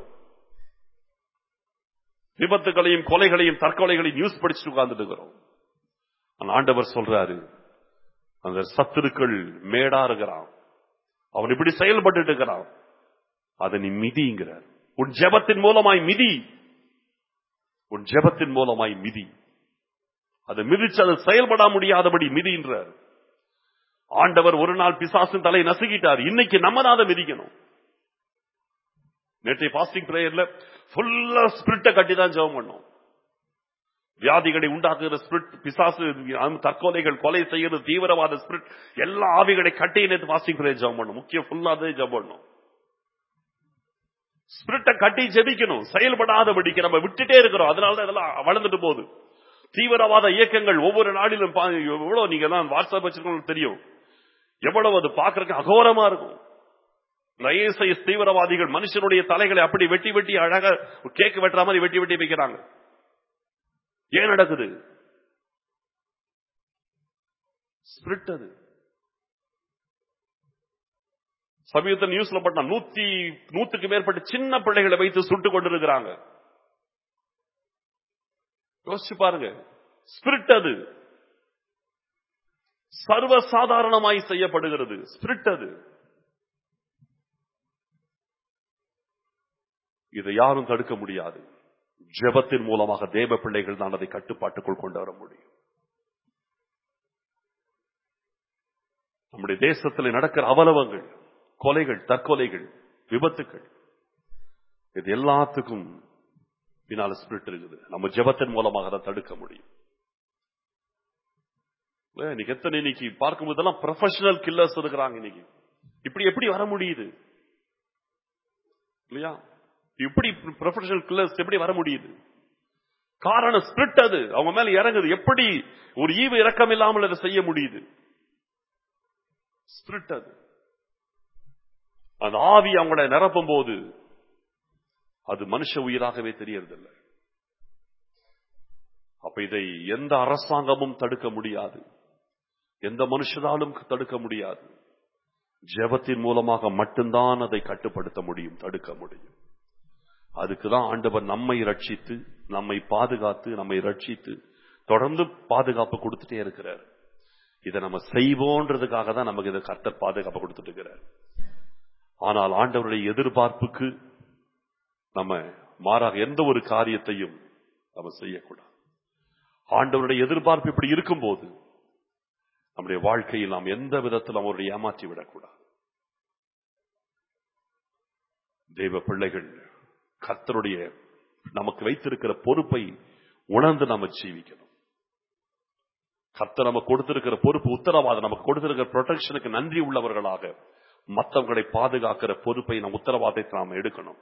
விபத்துகளையும் கொலைகளையும் தற்கொலைகளையும் நியூஸ் படிச்சுட்டு உட்கார்ந்துட்டு இருக்கிறோம் ஆனா ஆண்டவர் சொல்றாரு அந்த சத்துருக்கள் மேடா இருக்கிறான் அவன் இப்படி செயல்பட்டு இருக்கிறான் அதை நீ மிதிங்கிறார் உன் ஜெபத்தின் மூலமாய் மிதி உன் ஜெபத்தின் மூலமாய் மிதி அதை மிதிச்சு அது செயல்பட முடியாதபடி மிதின்றார் ஆண்டவர் ஒரு நாள் பிசாசின் தலை நசுக்கிட்டார் இன்னைக்கு நம்ம தான் அதை மிதிக்கணும் நேற்றைய பாஸ்டிங் பிரேயர்ல ஃபுல்லா ஸ்பிரிட்ட கட்டி தான் ஜெபம் பண்ணோம் வியாதிகளை உண்டாக்குகிற ஸ்பிரிட் பிசாசு தற்கொலைகள் கொலை செய்கிறது தீவிரவாத ஸ்பிரிட் எல்லா ஆவிகளை கட்டி நேற்று பாஸ்டிங் பிரேயர் ஜெபம் பண்ணணும் முக்கியம் ஃபுல்லா அதே ஜெபம் பண்ணணும் ஸ்பிரிட்ட கட்டி ஜெபிக்கணும் செயல்படாதபடிக்கு நம்ம விட்டுட்டே இருக்கிறோம் அதனாலதான் இதெல்லாம் வளர்ந்துட்டு போகுது தீவிரவாத இயக்கங்கள் ஒவ்வொரு நாளிலும் பா- எவ்வளவு நீங்க எல்லாம் வாட்ஸ்அப் வச்சிருக்கோம் தெரியும் எவ்வளவு அது பாக்குறதுக்கு அகோரமா இருக்கும் இந்த ISIS தீவிரவாதிகள் மனுஷனுடைய தலைகளை அப்படி வெட்டி வெட்டி அழகா கேக் வெட்டுற மாதிரி வெட்டி வெட்டி வைக்கிறாங்க ஏன் நடக்குது ஸ்பிரிட் அது சமீபத்தில் நியூஸ்ல பட்டா நூத்தி நூத்துக்கு மேற்பட்ட சின்ன பிள்ளைகளை வைத்து சுட்டுக் கொண்டிருக்கிறாங்க யோசிச்சு பாருங்க ஸ்பிரிட் அது சர்வசாதாரணமாய் செய்யப்படுகிறது ஸ்பிரிட் அது இதை யாரும் தடுக்க முடியாது ஜெபத்தின் மூலமாக தேவ பிள்ளைகள் தான் அதை கட்டுப்பாட்டுக்குள் கொண்டு வர முடியும் நம்முடைய தேசத்தில் நடக்கிற அவலவங்கள் கொலைகள் தற்கொலைகள் விபத்துக்கள் இது எல்லாத்துக்கும் பின்னால ஸ்பிரிட் இருக்குது நம்ம ஜெபத்தின் மூலமாக அதை தடுக்க முடியும் இல்ல, இன்னைக்கு எத்தனை இன்னைக்கு பார்க்கும்போதெல்லாம் ப்ரொஃபஷனல் கில்லர்ஸ் இருக்கிறாங்க இன்னைக்கு இப்படி எப்படி வர முடியுது இல்லையா இப்படி ப்ரொஃபஷனல் கில்லர்ஸ் எப்படி வர முடியுது காரணம் ஸ்பிரிட் அது அவங்க மேல இறங்குது எப்படி ஒரு ஈவு இறக்கம் இல்லாமல் அதை செய்ய முடியுது ஸ்பிரிட் அது அந்த ஆவி அவங்கள நிரப்பும் போது அது மனுஷ உயிராகவே தெரியறதில்லை அப்ப இதை எந்த அரசாங்கமும் தடுக்க முடியாது எந்த மனுஷனாலும் தடுக்க முடியாது ஜெபத்தின் மூலமாக மட்டும்தான் அதை கட்டுப்படுத்த முடியும் தடுக்க முடியும் அதுக்குதான் ஆண்டவர் நம்மை ரட்சித்து நம்மை பாதுகாத்து நம்மை ரட்சித்து தொடர்ந்து பாதுகாப்பு கொடுத்துட்டே இருக்கிறார் இதை நம்ம செய்வோன்றதுக்காக தான் நமக்கு இதை கர்த்தர் பாதுகாப்பு கொடுத்துட்டு இருக்கிறார் ஆனால் ஆண்டவருடைய எதிர்பார்ப்புக்கு நம்ம மாறாக எந்த ஒரு காரியத்தையும் நம்ம செய்யக்கூடாது ஆண்டவருடைய எதிர்பார்ப்பு இப்படி இருக்கும்போது நம்முடைய வாழ்க்கையில் நாம் எந்த விதத்தில் அவருடைய ஏமாற்றி விடக்கூடாது தெய்வ பிள்ளைகள் கர்த்தருடைய நமக்கு வைத்திருக்கிற பொறுப்பை உணர்ந்து நாம ஜீவிக்கணும் கர்த்தர் நமக்கு கொடுத்திருக்கிற பொறுப்பு உத்தரவாதம் நமக்கு கொடுத்திருக்கிற ப்ரொடெக்ஷனுக்கு நன்றி உள்ளவர்களாக மற்றவர்களை பாதுகாக்கிற பொறுப்பை நம் உத்தரவாதத்தை நாம் எடுக்கணும்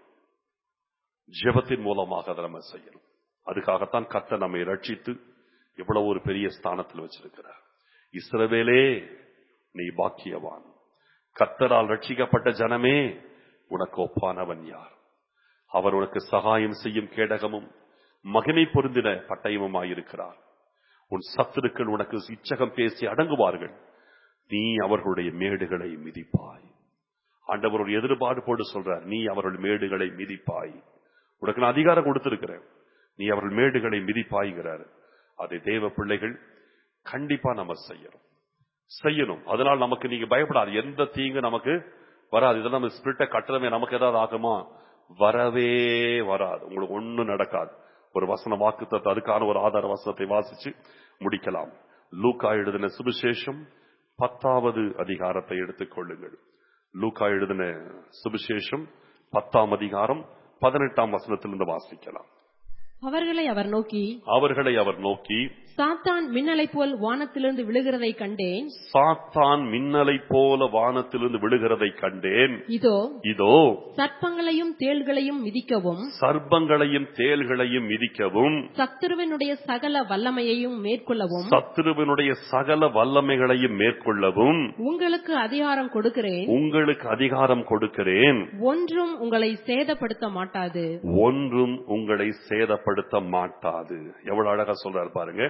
ஜெபத்தின் மூலமாக அதை நம்ம செய்யணும் அதுக்காகத்தான் கர்த்தர் நம்மை ரட்சித்து இவ்வளவு ஒரு பெரிய ஸ்தானத்தில் வச்சிருக்கிறார் இஸ்ரவேலே நீ பாக்கியவான் கர்த்தரால் ரட்சிக்கப்பட்ட ஜனமே உனக்கு ஒப்பானவன் யார் அவர் உனக்கு சகாயம் செய்யும் கேடகமும் மகிமை பொருந்தின பட்டயமுமாயிருக்கிறார் உன் சத்துருக்கள் உனக்கு இச்சகம் பேசி அடங்குவார்கள் நீ அவர்களுடைய மேடுகளை மிதிப்பாய் ஆண்டவர் ஒரு எதிர்பார்ப்போடு சொல்றார் நீ அவர்கள் மேடுகளை மிதிப்பாய் உனக்கு நான் அதிகாரம் கொடுத்திருக்கிறேன் நீ அவர்கள் மேடுகளை மிதிப்பாய்கிறார் அதை தேவ பிள்ளைகள் கண்டிப்பா நம்ம செய்யணும் செய்யணும் அதனால் நமக்கு நீங்க பயப்படாது எந்த தீங்கு நமக்கு வராது இதெல்லாம் நம்ம ஸ்பிரிட்ட கட்டுறமே நமக்கு ஏதாவது ஆகுமா வரவே வராது உங்களுக்கு ஒண்ணும் நடக்காது ஒரு வசன வாக்கு அதுக்கான ஒரு ஆதார வசனத்தை வாசிச்சு முடிக்கலாம் லூக்கா எழுதின சுவிசேஷம் பத்தாவது அதிகாரத்தை எடுத்துக் கொள்ளுங்கள் லூக்கா எழுதின சுவிசேஷம் பத்தாம் அதிகாரம் பதினெட்டாம் வசனத்திலிருந்து வாசிக்கலாம் அவர்களை அவர் நோக்கி அவர்களை அவர் நோக்கி சாத்தான் மின்னலை போல் வானத்திலிருந்து விழுகிறதை கண்டேன் சாத்தான் மின்னலை போல வானத்திலிருந்து விழுகிறதை கண்டேன் இதோ இதோ சர்ப்பங்களையும் தேள்களையும் மிதிக்கவும் சர்ப்பங்களையும் தேள்களையும் மிதிக்கவும் சத்துருவினுடைய சகல வல்லமையையும் மேற்கொள்ளவும் சத்துருவினுடைய சகல வல்லமைகளையும் மேற்கொள்ளவும் உங்களுக்கு அதிகாரம் கொடுக்கிறேன் உங்களுக்கு அதிகாரம் கொடுக்கிறேன் ஒன்றும் உங்களை சேதப்படுத்த மாட்டாது ஒன்றும் உங்களை சேதப்படுத்த மாட்டாது எவ்வளவு அழகா சொல்றாரு பாருங்க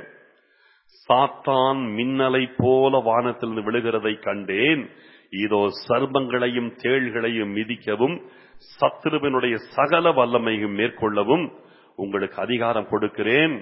சாத்தான் மின்னலை போல வானத்திலிருந்து விழுகிறதை கண்டேன் இதோ சர்ப்பங்களையும் தேள்களையும் மிதிக்கவும் சத்துருவினுடைய சகல வல்லமையும் மேற்கொள்ளவும் உங்களுக்கு அதிகாரம் கொடுக்கிறேன்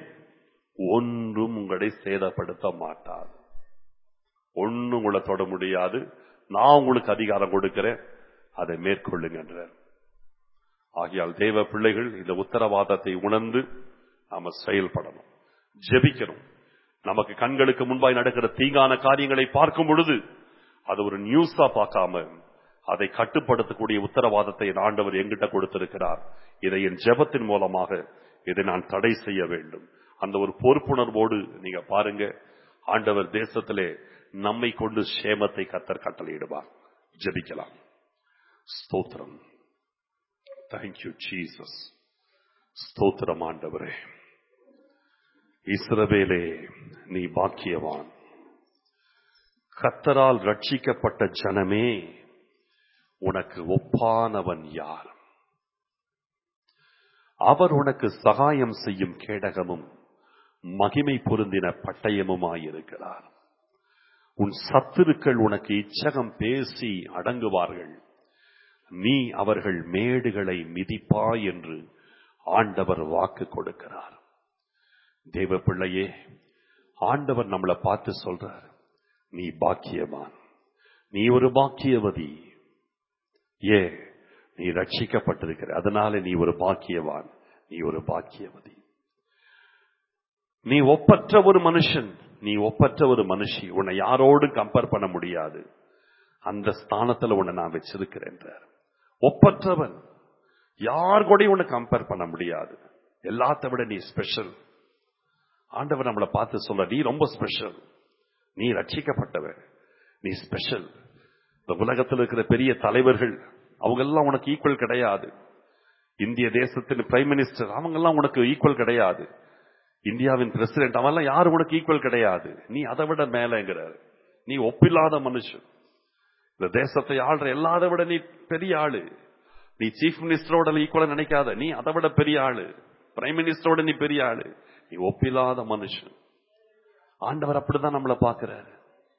ஒன்றும் உங்களை சேதப்படுத்த மாட்டாது ஒன்னும் உங்களை தொட முடியாது நான் உங்களுக்கு அதிகாரம் கொடுக்கிறேன் அதை மேற்கொள்ளுங்க என்றார் ஆகையால் தேவ பிள்ளைகள் இந்த உத்தரவாதத்தை உணர்ந்து நாம செயல்படணும் ஜெபிக்கணும் நமக்கு கண்களுக்கு முன்பாய் நடக்கிற தீங்கான காரியங்களை பார்க்கும் பொழுது அது ஒரு நியூஸா பார்க்காம அதை கட்டுப்படுத்தக்கூடிய உத்தரவாதத்தை என் ஆண்டவர் எங்கிட்ட கொடுத்திருக்கிறார் இதை என் ஜெபத்தின் மூலமாக இதை நான் தடை செய்ய வேண்டும் அந்த ஒரு பொறுப்புணர்வோடு நீங்க பாருங்க ஆண்டவர் தேசத்திலே நம்மை கொண்டு சேமத்தை கத்தர் கட்டளையிடுவார் ஜெபிக்கலாம் ஸ்தோத்திரம் தேங்க்யூ ஜீசஸ் ஸ்தோத்திரம் ஆண்டவரே இஸ்ரவேலே நீ பாக்கியவான் கத்தரால் ரட்சிக்கப்பட்ட ஜனமே உனக்கு ஒப்பானவன் யார் அவர் உனக்கு சகாயம் செய்யும் கேடகமும் மகிமை பொருந்தின பட்டயமுமாயிருக்கிறார் உன் சத்துருக்கள் உனக்கு இச்சகம் பேசி அடங்குவார்கள் நீ அவர்கள் மேடுகளை மிதிப்பாய் என்று ஆண்டவர் வாக்கு கொடுக்கிறார் தேவ பிள்ளையே ஆண்டவர் நம்மளை பார்த்து சொல்றார் நீ பாக்கியவான் நீ ஒரு பாக்கியவதி ஏ நீ ரட்சிக்கப்பட்டிருக்கிற அதனால நீ ஒரு பாக்கியவான் நீ ஒரு பாக்கியவதி நீ ஒப்பற்ற ஒரு மனுஷன் நீ ஒப்பற்ற ஒரு மனுஷி உன்னை யாரோடு கம்பேர் பண்ண முடியாது அந்த ஸ்தானத்துல உன்னை நான் வச்சிருக்கிறேன் ஒப்பற்றவன் யார் கூட உன்னை கம்பேர் பண்ண முடியாது எல்லாத்த விட நீ ஸ்பெஷல் ஆண்டவர் நம்மளை பார்த்து சொல்ற நீ ரொம்ப ஸ்பெஷல் நீ ரட்சிக்கப்பட்டவன் நீ ஸ்பெஷல் இந்த உலகத்தில் இருக்கிற பெரிய தலைவர்கள் அவங்க எல்லாம் உனக்கு ஈக்குவல் கிடையாது இந்திய தேசத்தின் பிரைம் மினிஸ்டர் அவங்க எல்லாம் உனக்கு ஈக்குவல் கிடையாது இந்தியாவின் பிரசிடென்ட் அவெல்லாம் யாரும் உனக்கு ஈக்குவல் கிடையாது நீ அதை விட மேலங்கிறார் நீ ஒப்பில்லாத மனுஷன் இந்த தேசத்தை ஆள்ற எல்லாத விட நீ பெரிய ஆளு நீ சீஃப் மினிஸ்டரோட ஈக்குவலா நினைக்காத நீ அதை விட பெரிய ஆளு பிரைம் மினிஸ்டரோட நீ பெரிய ஆளு நீ ஒப்பில்லாத மனுஷன் ஆண்டவர் அப்படிதான் நம்மளை பாக்குறாரு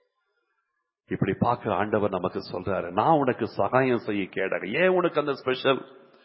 இப்படி பார்க்க ஆண்டவர் நமக்கு சொல்றாரு நான் உனக்கு சகாயம் செய்ய கேடக ஏன் உனக்கு அந்த ஸ்பெஷல்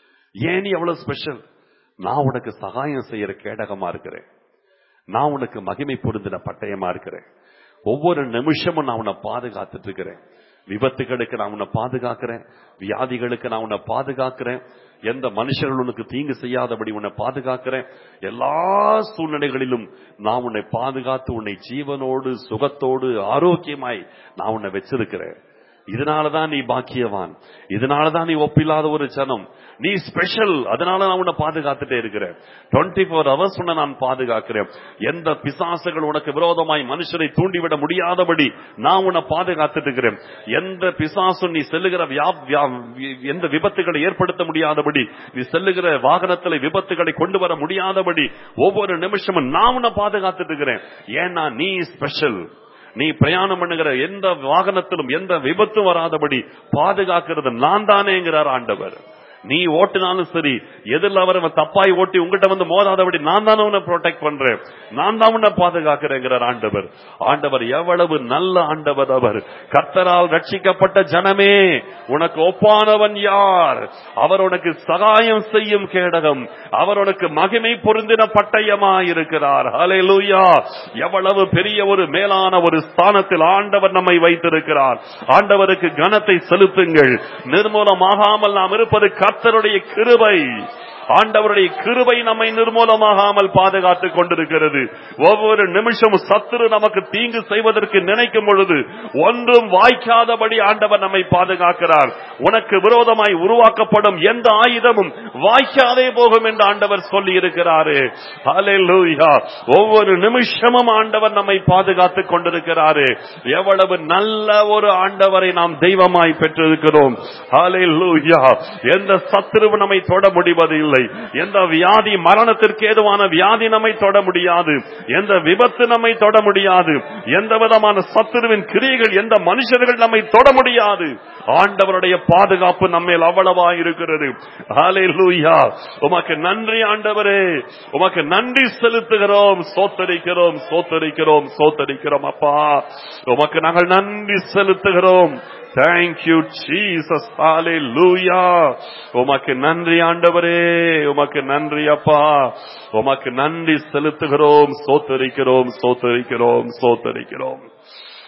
ஏன் நீ எவ்வளவு ஸ்பெஷல் நான் உனக்கு சகாயம் செய்யற கேடகமா இருக்கிறேன் நான் உனக்கு மகிமை பொருந்தின பட்டயமா இருக்கிறேன் ஒவ்வொரு நிமிஷமும் நான் உன்னை பாதுகாத்துட்டு இருக்கிறேன் விபத்துகளுக்கு நான் உன்னை பாதுகாக்கிறேன் வியாதிகளுக்கு நான் உன்னை பாதுகாக்கிறேன் எந்த மனுஷர்கள் உனக்கு தீங்கு செய்யாதபடி உன்னை பாதுகாக்கிறேன் எல்லா சூழ்நிலைகளிலும் நான் உன்னை பாதுகாத்து உன்னை ஜீவனோடு சுகத்தோடு ஆரோக்கியமாய் நான் உன்னை வச்சிருக்கிறேன் இதனாலதான் நீ பாக்கியவான் இதனாலதான் நீ ஒப்பில்லாத ஒரு ஜனம் நீ ஸ்பெஷல் அதனால நான் உன்னை பாதுகாத்துட்டே இருக்கிறேன் டுவெண்ட்டி போர் ஹவர்ஸ் உன்னை நான் பாதுகாக்கிறேன் எந்த பிசாசுகள் உனக்கு விரோதமாய் மனுஷரை தூண்டிவிட முடியாதபடி நான் உன்னை பாதுகாத்துட்டு இருக்கிறேன் எந்த பிசாசும் நீ செல்லுகிற வியா- வியா- எந்த விபத்துகளை ஏற்படுத்த முடியாதபடி நீ செல்லுகிற வாகனத்தில் விபத்துகளை கொண்டு வர முடியாதபடி ஒவ்வொரு நிமிஷமும் நான் உன்னை பாதுகாத்துட்டு இருக்கிறேன் ஏன்னா நீ ஸ்பெஷல் நீ பிரயாணம் பண்ணுகிற எந்த வாகனத்திலும் எந்த விபத்தும் வராதபடி பாதுகாக்கிறது நான் தானேங்கிறார் ஆண்டவர் நீ ஓட்டினாலும் சரி எதிரில் அவர் அவன் தப்பாய் ஓட்டி உங்ககிட்ட வந்து மோதாதபடி நான் தானே உன்னை ப்ரொடெக்ட் பண்றேன் நான் தான் உன்னை பாதுகாக்கிறேங்கிறார் ஆண்டவர் ஆண்டவர் எவ்வளவு நல்ல ஆண்டவர் அவர் கர்த்தரால் ரட்சிக்கப்பட்ட ஜனமே உனக்கு ஒப்பானவன் யார் அவர் உனக்கு சகாயம் செய்யும் கேடகம் அவர் உனக்கு மகிமை பொருந்தின பட்டயமா இருக்கிறார் ஹalleluya எவ்வளவு பெரிய ஒரு மேலான ஒரு ஸ்தானத்தில் ஆண்டவர் நம்மை வைத்திருக்கிறார் ஆண்டவருக்கு கனத்தை செலுத்துங்கள் நிர்மூலமாகாமல் நாம் இருப்பது கர்த்தருடைய கிருபை ஆண்டவருடைய கிருபை நம்மை நிர்மூலமாகாமல் பாதுகாத்துக் கொண்டிருக்கிறது ஒவ்வொரு நிமிஷமும் சத்துரு நமக்கு தீங்கு செய்வதற்கு நினைக்கும் பொழுது ஒன்றும் வாய்க்காதபடி ஆண்டவர் நம்மை பாதுகாக்கிறார் உனக்கு விரோதமாய் உருவாக்கப்படும் எந்த ஆயுதமும் வாய்க்காதே போகும் என்று ஆண்டவர் சொல்லி இருக்கிறாரு ஹalleluya ஒவ்வொரு நிமிஷமும் ஆண்டவர் நம்மை பாதுகாத்துக் கொண்டிருக்கிறாரு எவ்வளவு நல்ல ஒரு ஆண்டவரை நாம் தெய்வமாய் பெற்றிருக்கிறோம் ஹalleluya எந்த சத்துருவு நம்மை தொட முடிவதில்லை எந்த வியாதி மரணத்திற்கு ஏதுவான வியாதி நம்மை தொட முடியாது எந்த விபத்து நம்மை தொட முடியாது எந்த விதமான சத்துருவின் கிரியைகள் எந்த மனுஷர்கள் நம்மை தொட முடியாது ஆண்டவருடைய பாதுகாப்பு நம்மேல் அவ்வளவா இருக்கிறது ஹalleluya உமக்கு நன்றி ஆண்டவரே உமக்கு நன்றி செலுத்துகிறோம் சோத்தரிக்கிறோம் சோத்தரிக்கிறோம் சோத்தரிக்கிறோம் அப்பா உமக்கு நாங்கள் நன்றி செலுத்துகிறோம் தேங்க்யூ ஜீசஸ் ஹalleluya உமக்கு நன்றி ஆண்டவரே உமக்கு நன்றி அப்பா உமக்கு நன்றி செலுத்துகிறோம் சோத்தரிக்கிறோம் சோத்தரிக்கிறோம் சோத்தரிக்கிறோம்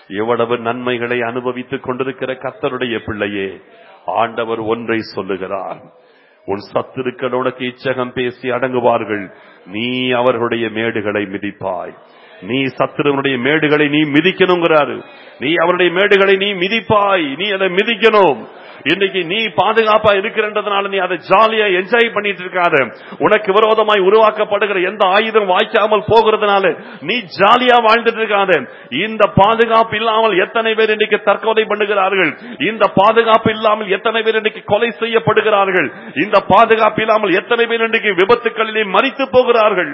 எவ்வளவு நன்மைகளை அனுபவித்துக் கொண்டிருக்கிற கர்த்தருடைய பிள்ளையே ஆண்டவர் ஒன்றை சொல்லுகிறார் உன் சத்துருக்களோட இச்சகம் பேசி அடங்குவார்கள் நீ அவர்களுடைய மேடுகளை மிதிப்பாய் நீ சத்துருவனுடைய மேடுகளை நீ மிதிக்கணுங்கிறாரு நீ அவருடைய மேடுகளை நீ மிதிப்பாய் நீ அதை மிதிக்கணும் இன்னைக்கு நீ பாதுகாப்பா இருக்கிறன்றதுனால நீ அதை ஜாலியா என்ஜாய் பண்ணிட்டு இருக்காத உனக்கு விரோதமாய் உருவாக்கப்படுகிற எந்த ஆயுதம் வாய்க்காமல் போகிறதுனால நீ ஜாலியா வாழ்ந்துட்டு இருக்காத இந்த பாதுகாப்பு இல்லாமல் எத்தனை பேர் இன்னைக்கு தற்கொலை பண்ணுகிறார்கள் இந்த பாதுகாப்பு இல்லாமல் எத்தனை பேர் இன்னைக்கு கொலை செய்யப்படுகிறார்கள் இந்த பாதுகாப்பு இல்லாமல் எத்தனை பேர் இன்னைக்கு விபத்துக்களிலே மறித்து போகிறார்கள்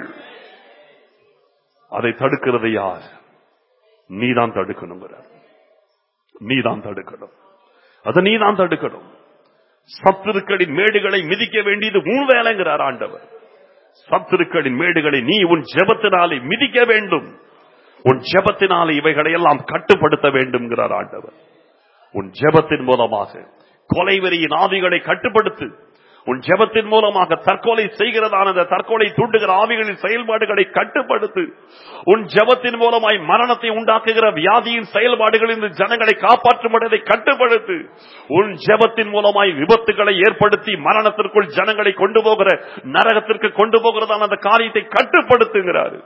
அதை தடுக்கிறது யார் நீதான் தடுக்கணுங்கிறார் நீதான் தடுக்கணும் அதை நீதான் தடுக்கணும் சத்துருக்களின் மேடுகளை மிதிக்க வேண்டியது உன் வேலைங்கிறார் ஆண்டவர் சத்துருக்களின் மேடுகளை நீ உன் ஜெபத்தினாலே மிதிக்க வேண்டும் உன் ஜெபத்தினாலே இவைகளை எல்லாம் கட்டுப்படுத்த வேண்டும்ங்கிறார் ஆண்டவர் உன் ஜெபத்தின் மூலமாக கொலைவெறியின் ஆவிகளை கட்டுப்படுத்து உன் ஜெபத்தின் மூலமாக தற்கொலை செய்கிறதான அந்த தற்கொலை தூண்டுகிற ஆவிகளின் செயல்பாடுகளை கட்டுப்படுத்து உன் ஜெபத்தின் மூலமாய் மரணத்தை உண்டாக்குகிற வியாதியின் செயல்பாடுகளில் இந்த ஜனங்களை காப்பாற்றும் அதை கட்டுப்படுத்து உன் ஜெபத்தின் மூலமாய் விபத்துகளை ஏற்படுத்தி மரணத்திற்குள் ஜனங்களை கொண்டு போகிற நரகத்திற்கு கொண்டு போகிறதான அந்த காரியத்தை கட்டுப்படுத்துகிறாரு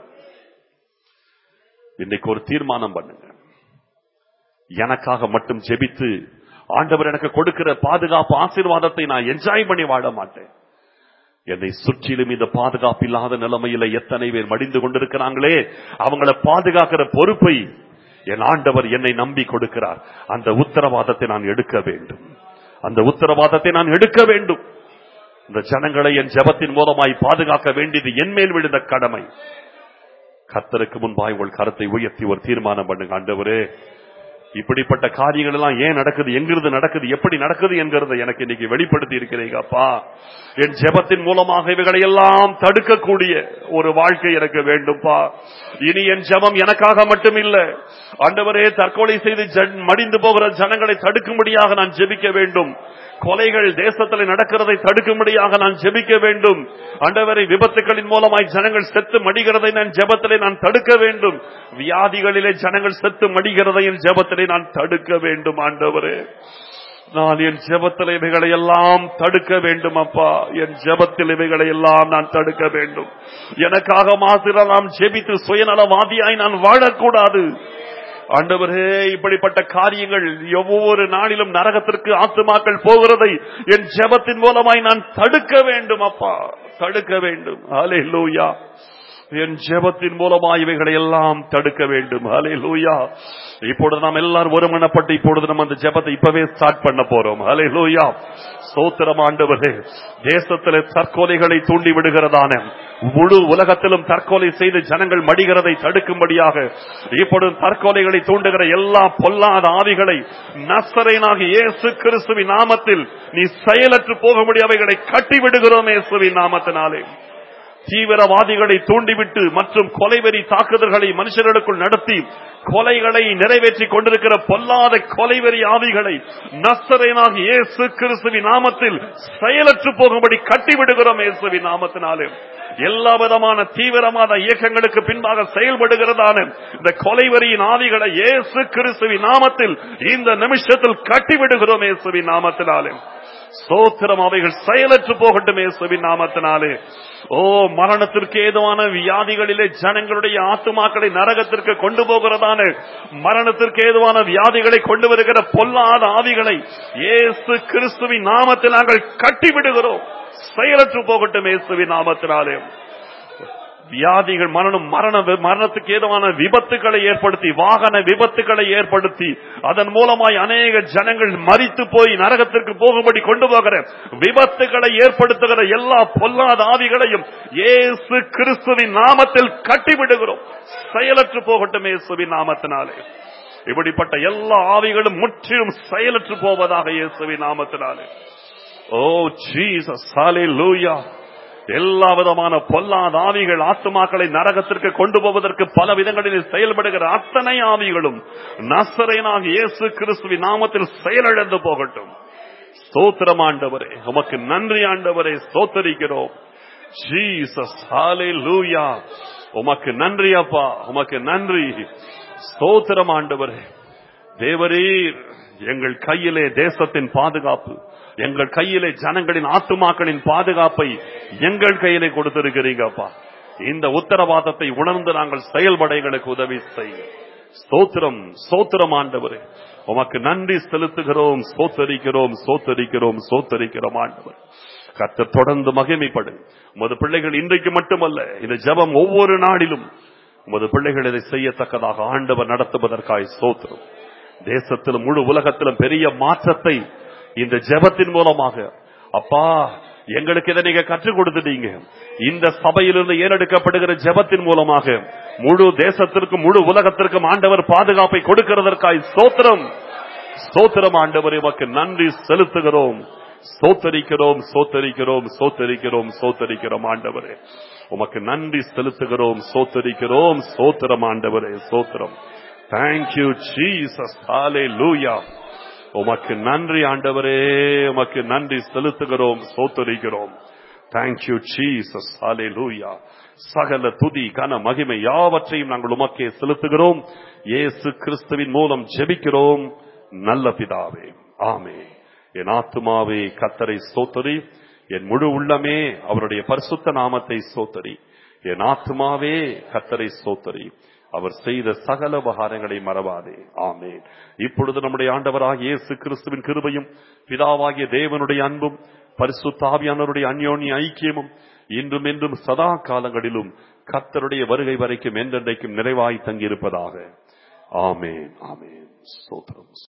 இன்னைக்கு ஒரு தீர்மானம் பண்ணுங்க எனக்காக மட்டும் ஜெபித்து ஆண்டவர் எனக்கு கொடுக்கிற பாதுகாப்பு ஆசீர்வாதத்தை நான் என்ஜாய் பண்ணி வாழ மாட்டேன் என்னை சுற்றிலும் இந்த பாதுகாப்பு இல்லாத நிலைமையில எத்தனை பேர் மடிந்து கொண்டிருக்கிறாங்களே அவங்கள பாதுகாக்கிற பொறுப்பை என் ஆண்டவர் என்னை நம்பி கொடுக்கிறார் அந்த உத்தரவாதத்தை நான் எடுக்க வேண்டும் அந்த உத்தரவாதத்தை நான் எடுக்க வேண்டும் இந்த ஜனங்களை என் ஜெபத்தின் மூலமாய் பாதுகாக்க வேண்டியது என் மேல் விழுந்த கடமை கர்த்தருக்கு முன்பாய் உங்கள் கரத்தை உயர்த்தி ஒரு தீர்மானம் பண்ணுங்க ஆண்டவரே இப்படிப்பட்ட காரியங்கள் எல்லாம் ஏன் நடக்குது எங்கிருந்து நடக்குது எப்படி நடக்குது என்கிறத எனக்கு இன்னைக்கு வெளிப்படுத்தி இருக்கிறீங்க அப்பா என் ஜெபத்தின் மூலமாக இவைகளை எல்லாம் தடுக்கக்கூடிய ஒரு வாழ்க்கை எனக்கு வேண்டும்பா இனி என் ஜெபம் எனக்காக மட்டும் இல்ல ஆண்டவரே தற்கொலை செய்து ஜன்- மடிந்து போகிற ஜனங்களை தடுக்கும்படியாக நான் ஜெபிக்க வேண்டும் கொலைகள் தேசத்தில் நடக்கிறதை தடுக்கும்படியாக நான் ஜெபிக்க வேண்டும் ஆண்டவரை விபத்துகளின் மூலமாய் ஜனங்கள் செத்து மடிகிறதை நான் ஜெபத்திலே நான் தடுக்க வேண்டும் வியாதிகளிலே ஜனங்கள் செத்து மடிகிறதை என் ஜெபத்திலே நான் தடுக்க வேண்டும் ஆண்டவரே நான் என் ஜெபத்தில் இவைகளை எல்லாம் தடுக்க வேண்டும் அப்பா என் ஜெபத்தில் இவைகளை எல்லாம் நான் தடுக்க வேண்டும் எனக்காக மாத்திரம் நாம் ஜெபித்து சுயநலவாதியாய் நான் வாழக்கூடாது ஆண்டவரே இப்படிப்பட்ட காரியங்கள் ஒவ்வொரு நாளிலும் நரகத்திற்கு ஆத்துமாக்கள் போகிறதை என் ஜெபத்தின் மூலமாய் நான் தடுக்க வேண்டும் அப்பா தடுக்க வேண்டும் ஹalleluya என் ஜெபத்தின் மூலமாய் இவைகளை எல்லாம் தடுக்க வேண்டும் ஹalleluya இப்பொழுது நாம் எல்லாரும் ஒருமனப்பட்டு இப்பொழுது நம்ம அந்த ஜெபத்தை இப்பவே ஸ்டார்ட் பண்ண போறோம் ஹalleluya சோத்திரம் ஆண்டவரே தேசத்திலே தற்கொலைகளை தூண்டி விடுகிறதான முழு உலகத்திலும் தற்கொலை செய்து ஜனங்கள் மடிகிறதை தடுக்கும்படியாக இப்பொழுது தற்கொலைகளை தூண்டுகிற எல்லா பொல்லாத ஆவிகளை நசரேனாக இயேசு கிறிஸ்துவின் நாமத்தில் நீ செயலற்று போகும்படி அவைகளை கட்டி விடுகிறோம் இயேசுவின் நாமத்தினாலே தீவிரவாதிகளை தூண்டிவிட்டு மற்றும் கொலைவெறி தாக்குதல்களை மனுஷர்களுக்குள் நடத்தி கொலைகளை நிறைவேற்றிக் கொண்டிருக்கிற பொல்லாத கொலைவெறி ஆவிகளை நசரேனாக இயேசு கிறிஸ்துவின் நாமத்தில் செயலற்று போகும்படி கட்டிவிடுகிறோம் இயேசுவின் நாமத்தினாலே எல்லா விதமான தீவிரமான இயக்கங்களுக்கு பின்பாக செயல்படுகிறதான இந்த கொலைவரியின் ஆவிகளை இயேசு கிறிஸ்துவின் நாமத்தில் இந்த நிமிஷத்தில் கட்டிவிடுகிறோம் இயேசுவின் நாமத்தினாலே சோத்திரம் அவைகள் செயலற்று போகட்டும் இயேசுவின் நாமத்தினாலே ஓ மரணத்திற்கு ஏதுவான வியாதிகளிலே ஜனங்களுடைய ஆத்துமாக்களை நரகத்திற்கு கொண்டு போகிறதான மரணத்திற்கு ஏதுவான வியாதிகளை கொண்டு வருகிற பொல்லாத ஆவிகளை இயேசு கிறிஸ்துவின் நாமத்தில் நாங்கள் கட்டிவிடுகிறோம் செயலற்று போகட்டும் இயேசுவின் நாமத்தினாலே வியாதிகள் மரணம் மரண மரணத்துக்கு ஏதுவான விபத்துக்களை ஏற்படுத்தி வாகன விபத்துக்களை ஏற்படுத்தி அதன் மூலமாய் அநேக ஜனங்கள் மரித்து போய் நரகத்திற்கு போகும்படி கொண்டு போகிற விபத்துக்களை ஏற்படுத்துகிற எல்லா பொல்லாத ஆவிகளையும் இயேசு கிறிஸ்துவின் நாமத்தில் கட்டிவிடுகிறோம் செயலற்று போகட்டும் இயேசுவின் நாமத்தினாலே இப்படிப்பட்ட எல்லா ஆவிகளும் முற்றிலும் செயலற்று போவதாக இயேசுவின் நாமத்தினாலே ஓ ஜீசஸ் ஹalleluya எல்லா விதமான பொல்லாத ஆவிகள் ஆத்துமாக்களை நரகத்திற்கு கொண்டு போவதற்கு பல விதங்களில் செயல்படுகிற அத்தனை ஆவிகளும் நசரேனாக இயேசு கிறிஸ்துவின் நாமத்தில் செயலிழந்து போகட்டும் ஸ்தோத்திரம் ஆண்டவரே உமக்கு நன்றி ஆண்டவரே ஸ்தோத்தரிக்கிறோம் ஜீசஸ் ஹalleluya உமக்கு நன்றி அப்பா உமக்கு நன்றி ஸ்தோத்திரம் ஆண்டவரே தேவரீர் எங்கள் கையிலே தேசத்தின் பாதுகாப்பு எங்கள் கையிலே ஜனங்களின் ஆத்துமாக்களின் பாதுகாப்பை எங்கள் கையிலே கொடுத்திருக்கிறீங்கப்பா இந்த உத்தரவாதத்தை உணர்ந்து நாங்கள் செயல்பட எங்களுக்கு உதவி செய்ய ஸ்தோத்திரம் ஸ்தோத்திரம் ஆண்டவரே உமக்கு நன்றி செலுத்துகிறோம் சோத்தரிக்கிறோம் சோத்தரிக்கிறோம் சோத்தரிக்கிறோம் ஆண்டவர் கர்த்தர் தொடர்ந்து மகிமைப்படு உமது பிள்ளைகள் இன்றைக்கு மட்டுமல்ல இந்த ஜெபம் ஒவ்வொரு நாளிலும் உமது பிள்ளைகள் இதை செய்யத்தக்கதாக ஆண்டவர் நடத்துவதற்காய் சோத்திரம் தேசத்திலும் முழு உலகத்திலும் பெரிய மாற்றத்தை இந்த ஜெபத்தின் மூலமாக அப்பா எங்களுக்கு இதை நீங்க கற்றுக் கொடுத்துட்டீங்க இந்த சபையிலிருந்து ஏறெடுக்கப்படுகிற ஜெபத்தின் மூலமாக முழு தேசத்திற்கும் முழு உலகத்திற்கும் ஆண்டவர் பாதுகாப்பை கொடுக்கிறதற்காய் சோத்திரம் ஸ்தோத்திரம் ஆண்டவரே உமக்கு நன்றி செலுத்துகிறோம் சோத்தரிக்கிறோம் சோத்தரிக்கிறோம் சோத்தரிக்கிறோம் சோத்தரிக்கிறோம் ஆண்டவரே உமக்கு நன்றி செலுத்துகிறோம் சோத்தரிக்கிறோம் சோத்திரம் ஆண்டவரே சோத்திரம் தேங்க்யூ ஜீசஸ் ஹalleluya உமக்கு நன்றி ஆண்டவரே உமக்கு நன்றி செலுத்துகிறோம் சோத்தரிக்கிறோம் தேங்க்யூ ஜீசஸ் ஹalleluya சகல துதி கன மகிமை யாவற்றையும் நாங்கள் உமக்கே செலுத்துகிறோம் இயேசு கிறிஸ்துவின் மூலம் ஜெபிக்கிறோம் நல்ல பிதாவே ஆமே என் ஆத்துமாவே கத்தரை சோத்தரி என் முழு உள்ளமே அவருடைய பரிசுத்த நாமத்தை சோத்தரி என் ஆத்துமாவே கத்தரை சோத்தரி அவர் செய்த சகல உபகாரங்களை மறவாதே ஆமென் இப்பொழுது நம்முடைய ஆண்டவராகிய இயேசு கிறிஸ்துவின் கிருபையும் பிதாவாகிய தேவனுடைய அன்பும் பரிசுத்தாவியானவருடைய அந்யோன்ய ஐக்கியமும் இன்றும் என்றும் சதா காலங்களிலும் கர்த்தருடைய வருகை வரைக்கும் என்றென்றைக்கும் நிறைவாய் தங்கியிருப்பதாக ஆமென் ஆமென் ஸ்தோத்திரம்